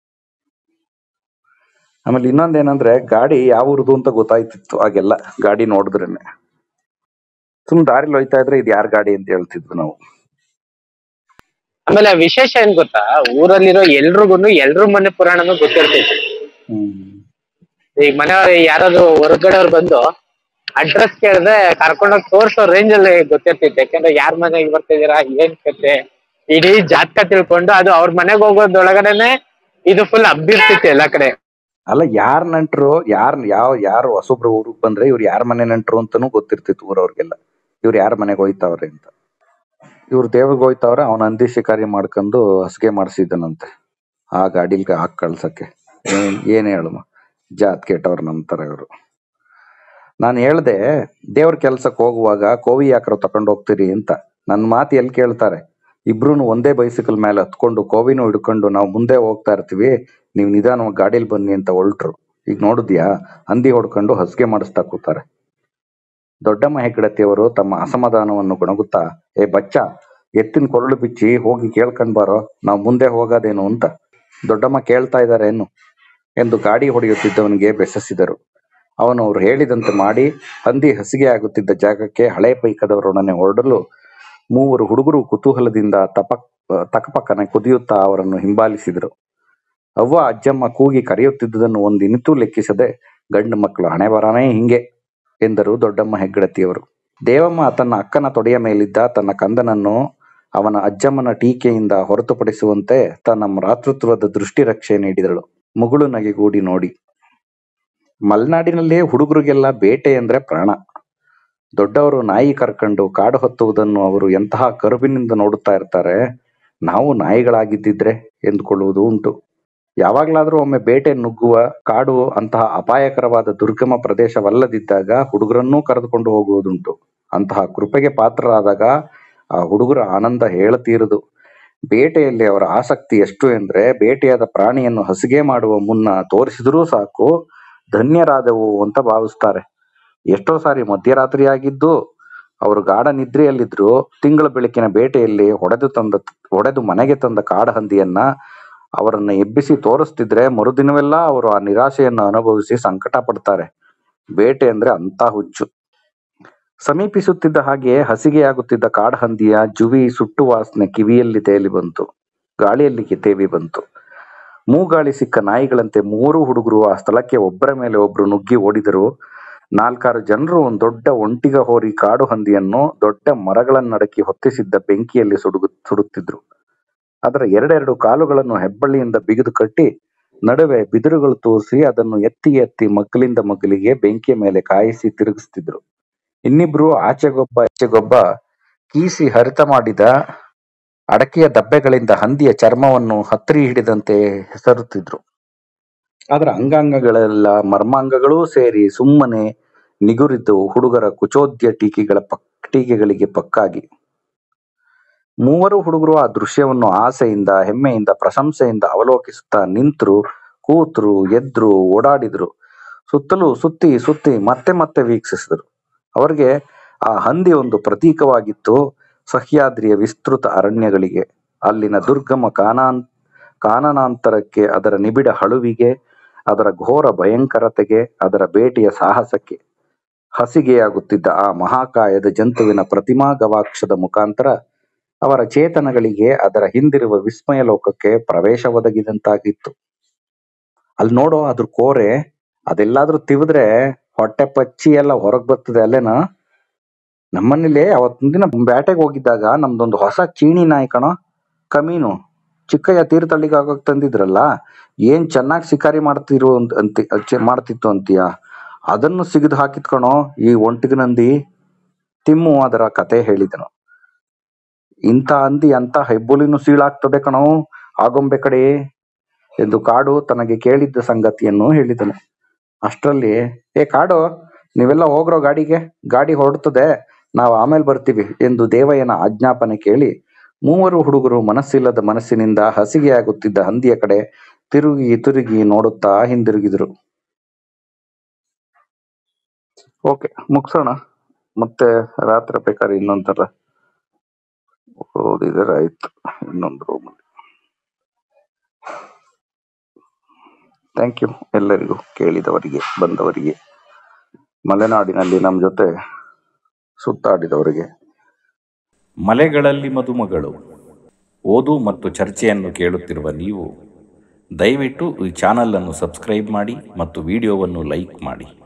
ಆಮೇಲೆ ಇನ್ನೊಂದೇನಂದ್ರೆ ಗಾಡಿ ಯಾವ ಊರ್ದು ಅಂತ ಗೊತ್ತಾಯ್ತಿತ್ತು ಆಗೆಲ್ಲ ಗಾಡಿ ನೋಡಿದ್ರೇನೆ ಸುಮ್ ದಾರಿಲಿ ಹೋಯ್ತಾ ಇದ್ರೆ ಇದು ಯಾರ ಗಾಡಿ ಅಂತ ಹೇಳ್ತಿದ್ವಿ ನಾವು ಆಮೇಲೆ ವಿಶೇಷ ಏನ್ ಗೊತ್ತಾ ಊರಲ್ಲಿರೋ ಎಲ್ರಿಗೂನು ಎಲ್ರ ಮನೆ ಪುರಾಣನೂ ಗೊತ್ತಿರ್ತೈತಿ ಈಗ ಮನೆಯವ್ರು ಯಾರಾದ್ರು ಹೊರಗಡೆಯವ್ರು ಬಂದು ಅಡ್ರೆಸ್ ಕೇಳಿದ್ರೆ ಕರ್ಕೊಂಡೋಗಿ ತೋರ್ಸೋ ರೇಂಜ್ ಅಲ್ಲಿ ಗೊತ್ತಿರ್ತೈತೆ ಯಾಕಂದ್ರೆ ಯಾರ್ ಮನೆಗೆ ಬರ್ತಿದೀರಾ ಏನ್ ಕತೆ ಇಡೀ ಜಾತಕ ತಿಳ್ಕೊಂಡು ಅದು ಅವ್ರ ಮನೆಗೆ ಹೋಗೋದೊಳಗಡೆನೆ ಇದು ಫುಲ್ ಹಬ್ಬಿರ್ತೈತಿ ಎಲ್ಲಾ ಕಡೆ ಅಲ್ಲ ಯಾರ್ ನೆಂಟ್ರು ಯಾರ್ ಯಾವ ಯಾರು ಹೊಸೊಬ್ರು ಊರಿಗೆ ಬಂದ್ರೆ ಇವ್ರು ಯಾರ ಮನೆ ನೆಂಟ್ರು ಅಂತಾನೂ ಗೊತ್ತಿರ್ತಿತ್ತು ಊರವ್ರಿಗೆಲ್ಲ ಇವ್ರು ಯಾರ ಮನೆಗೆ ಹೋಯ್ತಾವ್ರೆ ಅಂತ ಇವ್ರು ದೇವ್ರಿಗೆ ಹೋಯ್ತಾವ್ರೆ ಅವನ ಹಂದಿ ಶಿಕಾರಿ ಮಾಡ್ಕೊಂಡು ಹಸಿಗೆ ಮಾಡಿಸಿದನಂತೆ ಆ ಗಾಡಿಲ್ ಹಾಕ್ ಕಳ್ಸಕ್ಕೆ ಏನ್ ಏನ್ ಹೇಳುಮ ಜಾತ್ ಕೆಟ್ಟವ್ರ ನಂತರ ಇವರು ನಾನು ಹೇಳ್ದೆ ದೇವ್ರ ಕೆಲ್ಸಕ್ಕೆ ಹೋಗುವಾಗ ಕೋವಿ ಯಾಕ್ರ ತಕೊಂಡ್ ಹೋಗ್ತೀರಿ ಅಂತ ನನ್ನ ಮಾತು ಎಲ್ಲಿ ಕೇಳ್ತಾರೆ ಇಬ್ರು ಒಂದೇ ಬೈಸಿಕಲ್ ಮೇಲೆ ಹತ್ಕೊಂಡು ಕೋವಿನೂ ಹಿಡ್ಕೊಂಡು ನಾವು ಮುಂದೆ ಹೋಗ್ತಾ ಇರ್ತೀವಿ ನೀವು ನಿಧಾನವಾಗಿ ಗಾಡಿಲಿ ಬನ್ನಿ ಅಂತ ಹೊರಟ್ರು ಈಗ ನೋಡಿದ್ಯಾ ಹಂದಿ ಹೊಡ್ಕೊಂಡು ಹಸಿಗೆ ಮಾಡಿಸ್ತಾ ಕೂತಾರೆ ದೊಡ್ಡಮ್ಮ ಹೆಗ್ಗಡತಿಯವರು ತಮ್ಮ ಅಸಮಾಧಾನವನ್ನು ಗೊಣಗುತ್ತಾ ಏ ಬಚ್ಚ ಎತ್ತಿನ ಕೊರಳು ಬಿಚ್ಚಿ ಹೋಗಿ ಕೇಳ್ಕೊಂಡ್ ಬಾರೋ ನಾವು ಮುಂದೆ ಹೋಗೋದೇನು ಅಂತ ದೊಡ್ಡಮ್ಮ ಕೇಳ್ತಾ ಇದ್ದಾರೆ ಏನು ಎಂದು ಗಾಡಿ ಹೊಡೆಯುತ್ತಿದ್ದವನಿಗೆ ಬೆಸಸಿದರು ಅವನು ಅವ್ರು ಹೇಳಿದಂತೆ ಮಾಡಿ ಹಂದಿ ಹಸಿಗೆ ಆಗುತ್ತಿದ್ದ ಜಾಗಕ್ಕೆ ಹಳೆ ಪೈಕದವರೊಡನೆ ಹೊರಡಲು ಮೂವರು ಹುಡುಗರು ಕುತೂಹಲದಿಂದ ತಪಕ್ ತಕಪಕನೆ ಕುದಿಯುತ್ತಾ ಅವರನ್ನು ಹಿಂಬಾಲಿಸಿದರು ಅವ್ವ ಅಜ್ಜಮ್ಮ ಕೂಗಿ ಕರೆಯುತ್ತಿದ್ದುದನ್ನು ಒಂದು ಇನಿತೂ ಲೆಕ್ಕಿಸದೆ ಗಂಡು ಮಕ್ಕಳು ಹಣೆ ಬರಾನೇ ಹಿಂಗೆ ಎಂದರು ದೊಡ್ಡಮ್ಮ ಹೆಗ್ಗಡತಿಯವರು ದೇವಮ್ಮ ತನ್ನ ಅಕ್ಕನ ತೊಡೆಯ ಮೇಲಿದ್ದ ತನ್ನ ಕಂದನನ್ನು ಅವನ ಅಜ್ಜಮ್ಮನ ಟೀಕೆಯಿಂದ ಹೊರತುಪಡಿಸುವಂತೆ ತನ್ನ ಮಾತೃತ್ವದ ದೃಷ್ಟಿ ರಕ್ಷೆ ನೀಡಿದಳು ಮುಗುಳು ನಗೆಗೂಡಿ ನೋಡಿ ಮಲೆನಾಡಿನಲ್ಲಿ ಹುಡುಗರಿಗೆಲ್ಲ ಬೇಟೆ ಅಂದ್ರೆ ಪ್ರಾಣ ದೊಡ್ಡವರು ನಾಯಿ ಕರ್ಕೊಂಡು ಕಾಡು ಹತ್ತುವುದನ್ನು ಅವರು ಎಂತಹ ಕರುಬಿನಿಂದ ನೋಡುತ್ತಾ ಇರ್ತಾರೆ ನಾವು ನಾಯಿಗಳಾಗಿದ್ದಿದ್ರೆ ಎಂದುಕೊಳ್ಳುವುದು ಉಂಟು ಯಾವಾಗ್ಲಾದ್ರೂ ಒಮ್ಮೆ ಬೇಟೆ ನುಗ್ಗುವ ಕಾಡು ಅಂತಹ ಅಪಾಯಕರವಾದ ದುರ್ಗಮ ಪ್ರದೇಶವಲ್ಲದಿದ್ದಾಗ ಹುಡುಗರನ್ನೂ ಕರೆದುಕೊಂಡು ಹೋಗುವುದುಂಟು ಅಂತಹ ಕೃಪೆಗೆ ಪಾತ್ರರಾದಾಗ ಆ ಹುಡುಗರ ಆನಂದ ಹೇಳತೀರದು ಬೇಟೆಯಲ್ಲಿ ಅವರ ಆಸಕ್ತಿ ಎಷ್ಟು ಎಂದ್ರೆ ಬೇಟೆಯಾದ ಪ್ರಾಣಿಯನ್ನು ಹಸಿಗೆ ಮಾಡುವ ಮುನ್ನ ತೋರಿಸಿದರೂ ಸಾಕು ಧನ್ಯರಾದವು ಅಂತ ಭಾವಿಸ್ತಾರೆ ಎಷ್ಟೋ ಸಾರಿ ಮಧ್ಯರಾತ್ರಿ ಆಗಿದ್ದು ಅವರು ಗಾಢ ನಿದ್ರೆಯಲ್ಲಿದ್ರು ತಿಂಗಳ ಬೆಳಕಿನ ಬೇಟೆಯಲ್ಲಿ ಹೊಡೆದು ತಂದ ಹೊಡೆದು ಮನೆಗೆ ತಂದ ಕಾಡ ಹಂದಿಯನ್ನ ಅವರನ್ನ ಎಬ್ಬಿಸಿ ತೋರಿಸ್ತಿದ್ರೆ ಮರುದಿನವೆಲ್ಲ ಅವರು ಆ ನಿರಾಶೆಯನ್ನು ಅನುಭವಿಸಿ ಸಂಕಟ ಪಡ್ತಾರೆ ಬೇಟೆ ಅಂದ್ರೆ ಅಂತ ಹುಚ್ಚು ಸಮೀಪಿಸುತ್ತಿದ್ದ ಹಾಗೆ ಹಸಿಗೆಯಾಗುತ್ತಿದ್ದ ಕಾಡಹಂದಿಯ ಜುವಿ ಸುಟ್ಟು ವಾಸನೆ ಕಿವಿಯಲ್ಲಿ ತೇಲಿ ಬಂತು ಗಾಳಿಯಲ್ಲಿ ತೇವಿ ಬಂತು ಮೂಗಾಳಿ ಸಿಕ್ಕ ನಾಯಿಗಳಂತೆ ಮೂರು ಹುಡುಗರು ಆ ಸ್ಥಳಕ್ಕೆ ಒಬ್ಬರ ಮೇಲೆ ಒಬ್ರು ನುಗ್ಗಿ ಓಡಿದರು ನಾಲ್ಕಾರು ಜನರು ಒಂದು ದೊಡ್ಡ ಒಂಟಿಗ ಹೋರಿ ಕಾಡು ಹಂದಿಯನ್ನು ದೊಡ್ಡ ಮರಗಳನ್ನಡಕಿ ಹೊತ್ತಿಸಿದ್ದ ಬೆಂಕಿಯಲ್ಲಿ ಸುಡುಗು ಸುಡುತ್ತಿದ್ರು ಅದರ ಎರಡೆರಡು ಕಾಲುಗಳನ್ನು ಹೆಬ್ಬಳ್ಳಿಯಿಂದ ಬಿಗಿದು ಕಟ್ಟಿ ನಡುವೆ ಬಿದಿರುಗಳು ತೋರಿಸಿ ಅದನ್ನು ಎತ್ತಿ ಎತ್ತಿ ಮಗ್ಗಲಿಂದ ಮಗ್ಗಲಿಗೆ ಬೆಂಕಿಯ ಮೇಲೆ ಕಾಯಿಸಿ ತಿರುಗಿಸ್ತಿದ್ರು ಇನ್ನಿಬ್ರು ಆಚೆಗೊಬ್ಬ ಈಚೆಗೊಬ್ಬ ಕೀಸಿ ಹರಿತ ಮಾಡಿದ ಅಡಕೆಯ ದಬ್ಬೆಗಳಿಂದ ಹಂದಿಯ ಚರ್ಮವನ್ನು ಹತ್ತರಿ ಹಿಡಿದಂತೆ ಹೆಸರುತ್ತಿದ್ರು ಅದರ ಅಂಗಾಂಗಗಳೆಲ್ಲ ಮರ್ಮಾಂಗಗಳೂ ಸೇರಿ ಸುಮ್ಮನೆ ನಿಗುರಿದ್ದು ಹುಡುಗರ ಕುಚೋದ್ಯ ಟೀಕೆಗಳ ಪಕ್ ಟೀಕೆಗಳಿಗೆ ಪಕ್ಕಾಗಿ ಮೂವರು ಹುಡುಗರು ಆ ದೃಶ್ಯವನ್ನು ಆಸೆಯಿಂದ ಹೆಮ್ಮೆಯಿಂದ ಪ್ರಶಂಸೆಯಿಂದ ಅವಲೋಕಿಸುತ್ತಾ ನಿಂತರು ಕೂತ್ರು ಎದ್ರು ಓಡಾಡಿದ್ರು ಸುತ್ತಲೂ ಸುತ್ತಿ ಸುತ್ತಿ ಮತ್ತೆ ಮತ್ತೆ ವೀಕ್ಷಿಸಿದರು ಅವರಿಗೆ ಆ ಹಂದಿ ಒಂದು ಪ್ರತೀಕವಾಗಿತ್ತು ಸಹ್ಯಾದ್ರಿಯ ವಿಸ್ತೃತ ಅರಣ್ಯಗಳಿಗೆ ಅಲ್ಲಿನ ದುರ್ಗಮ ಕಾನಾನ್ ಕಾನನಾಂತರಕ್ಕೆ ಅದರ ನಿಬಿಡ ಹಳುವಿಗೆ ಅದರ ಘೋರ ಭಯಂಕರತೆಗೆ ಅದರ ಬೇಟೆಯ ಸಾಹಸಕ್ಕೆ ಹಸಿಗೆಯಾಗುತ್ತಿದ್ದ ಆ ಮಹಾಕಾಯದ ಜಂತುವಿನ ಪ್ರತಿಮಾ ಗವಾಕ್ಷದ ಮುಖಾಂತರ ಅವರ ಚೇತನಗಳಿಗೆ ಅದರ ಹಿಂದಿರುವ ವಿಸ್ಮಯ ಲೋಕಕ್ಕೆ ಪ್ರವೇಶ ಒದಗಿದಂತಾಗಿತ್ತು ಅಲ್ಲಿ ನೋಡೋ ಅದ್ರ ಕೋರೆ ಅದೆಲ್ಲಾದ್ರೂ ತಿವಿದ್ರೆ ಹೊಟ್ಟೆ ಪಚ್ಚಿ ಎಲ್ಲ ಹೊರಗ್ ಬರ್ತದೆ ಅಲ್ಲೇನ ನಮ್ಮನೇಲಿ ಅವತ್ತಿನ ದಿನ ಬೇಟೆಗೆ ಹೋಗಿದ್ದಾಗ ನಮ್ದೊಂದು ಹೊಸ ಚೀಣಿ ನಾಯಿ ಕಣ ಕಮೀನು ಚಿಕ್ಕಯ್ಯ ತೀರ್ಥಹಳ್ಳಿಗೆ ಆಗೋಕ್ ತಂದಿದ್ರಲ್ಲ ಏನ್ ಚೆನ್ನಾಗಿ ಶಿಕಾರಿ ಮಾಡ್ತಿರು ಅಂತ ಅಂತಿ ಅಚ್ಚೆ- ಮಾಡ್ತಿತ್ತು ಅಂತೀಯ ಅದನ್ನು ಸಿಗದು ಹಾಕಿತ್ ಕಣೋ ಈ ಒಂಟಿಗ ನಂದಿ ತಿಮ್ಮು ಅದರ ಕತೆ ಹೇಳಿದನು ಇಂಥ ಹಂದಿ ಅಂತ ಹೆಬ್ಬುಲಿನೂ ಸೀಳಾಗ್ತದೆ ಕಣೋ ಆಗೊಂಬೆ ಕಡೆ ಎಂದು ಕಾಡು ತನಗೆ ಕೇಳಿದ್ದ ಸಂಗತಿಯನ್ನು ಹೇಳಿದನು ಅಷ್ಟರಲ್ಲಿ ಏ ಕಾಡು ನೀವೆಲ್ಲ ಹೋಗ್ರೋ ಗಾಡಿಗೆ ಗಾಡಿ ಹೊರಡ್ತದೆ ನಾವು ಆಮೇಲೆ ಬರ್ತೀವಿ ಎಂದು ದೇವಯ್ಯನ ಆಜ್ಞಾಪನೆ ಕೇಳಿ ಮೂವರು ಹುಡುಗರು ಮನಸ್ಸಿಲ್ಲದ ಮನಸ್ಸಿನಿಂದ ಹಸಿಗೆಯಾಗುತ್ತಿದ್ದ ಹಂದಿಯ ಕಡೆ ತಿರುಗಿ ತಿರುಗಿ ನೋಡುತ್ತಾ ಹಿಂದಿರುಗಿದರು ಓಕೆ ಮುಗ್ಸೋಣ ಮತ್ತೆ ರಾತ್ರಿ ಬೇಕಾದ್ರೆ ಇನ್ನೊಂಥರ ಓದಿದರೆ ಆಯ್ತು ಇನ್ನೊಂದು ರೂಮಲ್ಲಿ ಥ್ಯಾಂಕ್ ಯು ಎಲ್ಲರಿಗೂ ಕೇಳಿದವರಿಗೆ ಬಂದವರಿಗೆ ಮಲೆನಾಡಿನಲ್ಲಿ ನಮ್ಮ ಜೊತೆ ಸುತ್ತಾಡಿದವರಿಗೆ ಮಲೆಗಳಲ್ಲಿ ಮದುಮಗಳು ಓದು ಮತ್ತು ಚರ್ಚೆಯನ್ನು ಕೇಳುತ್ತಿರುವ ನೀವು ದಯವಿಟ್ಟು ಈ ಚಾನಲನ್ನು ಸಬ್ಸ್ಕ್ರೈಬ್ ಮಾಡಿ ಮತ್ತು ವಿಡಿಯೋವನ್ನು ಲೈಕ್ ಮಾಡಿ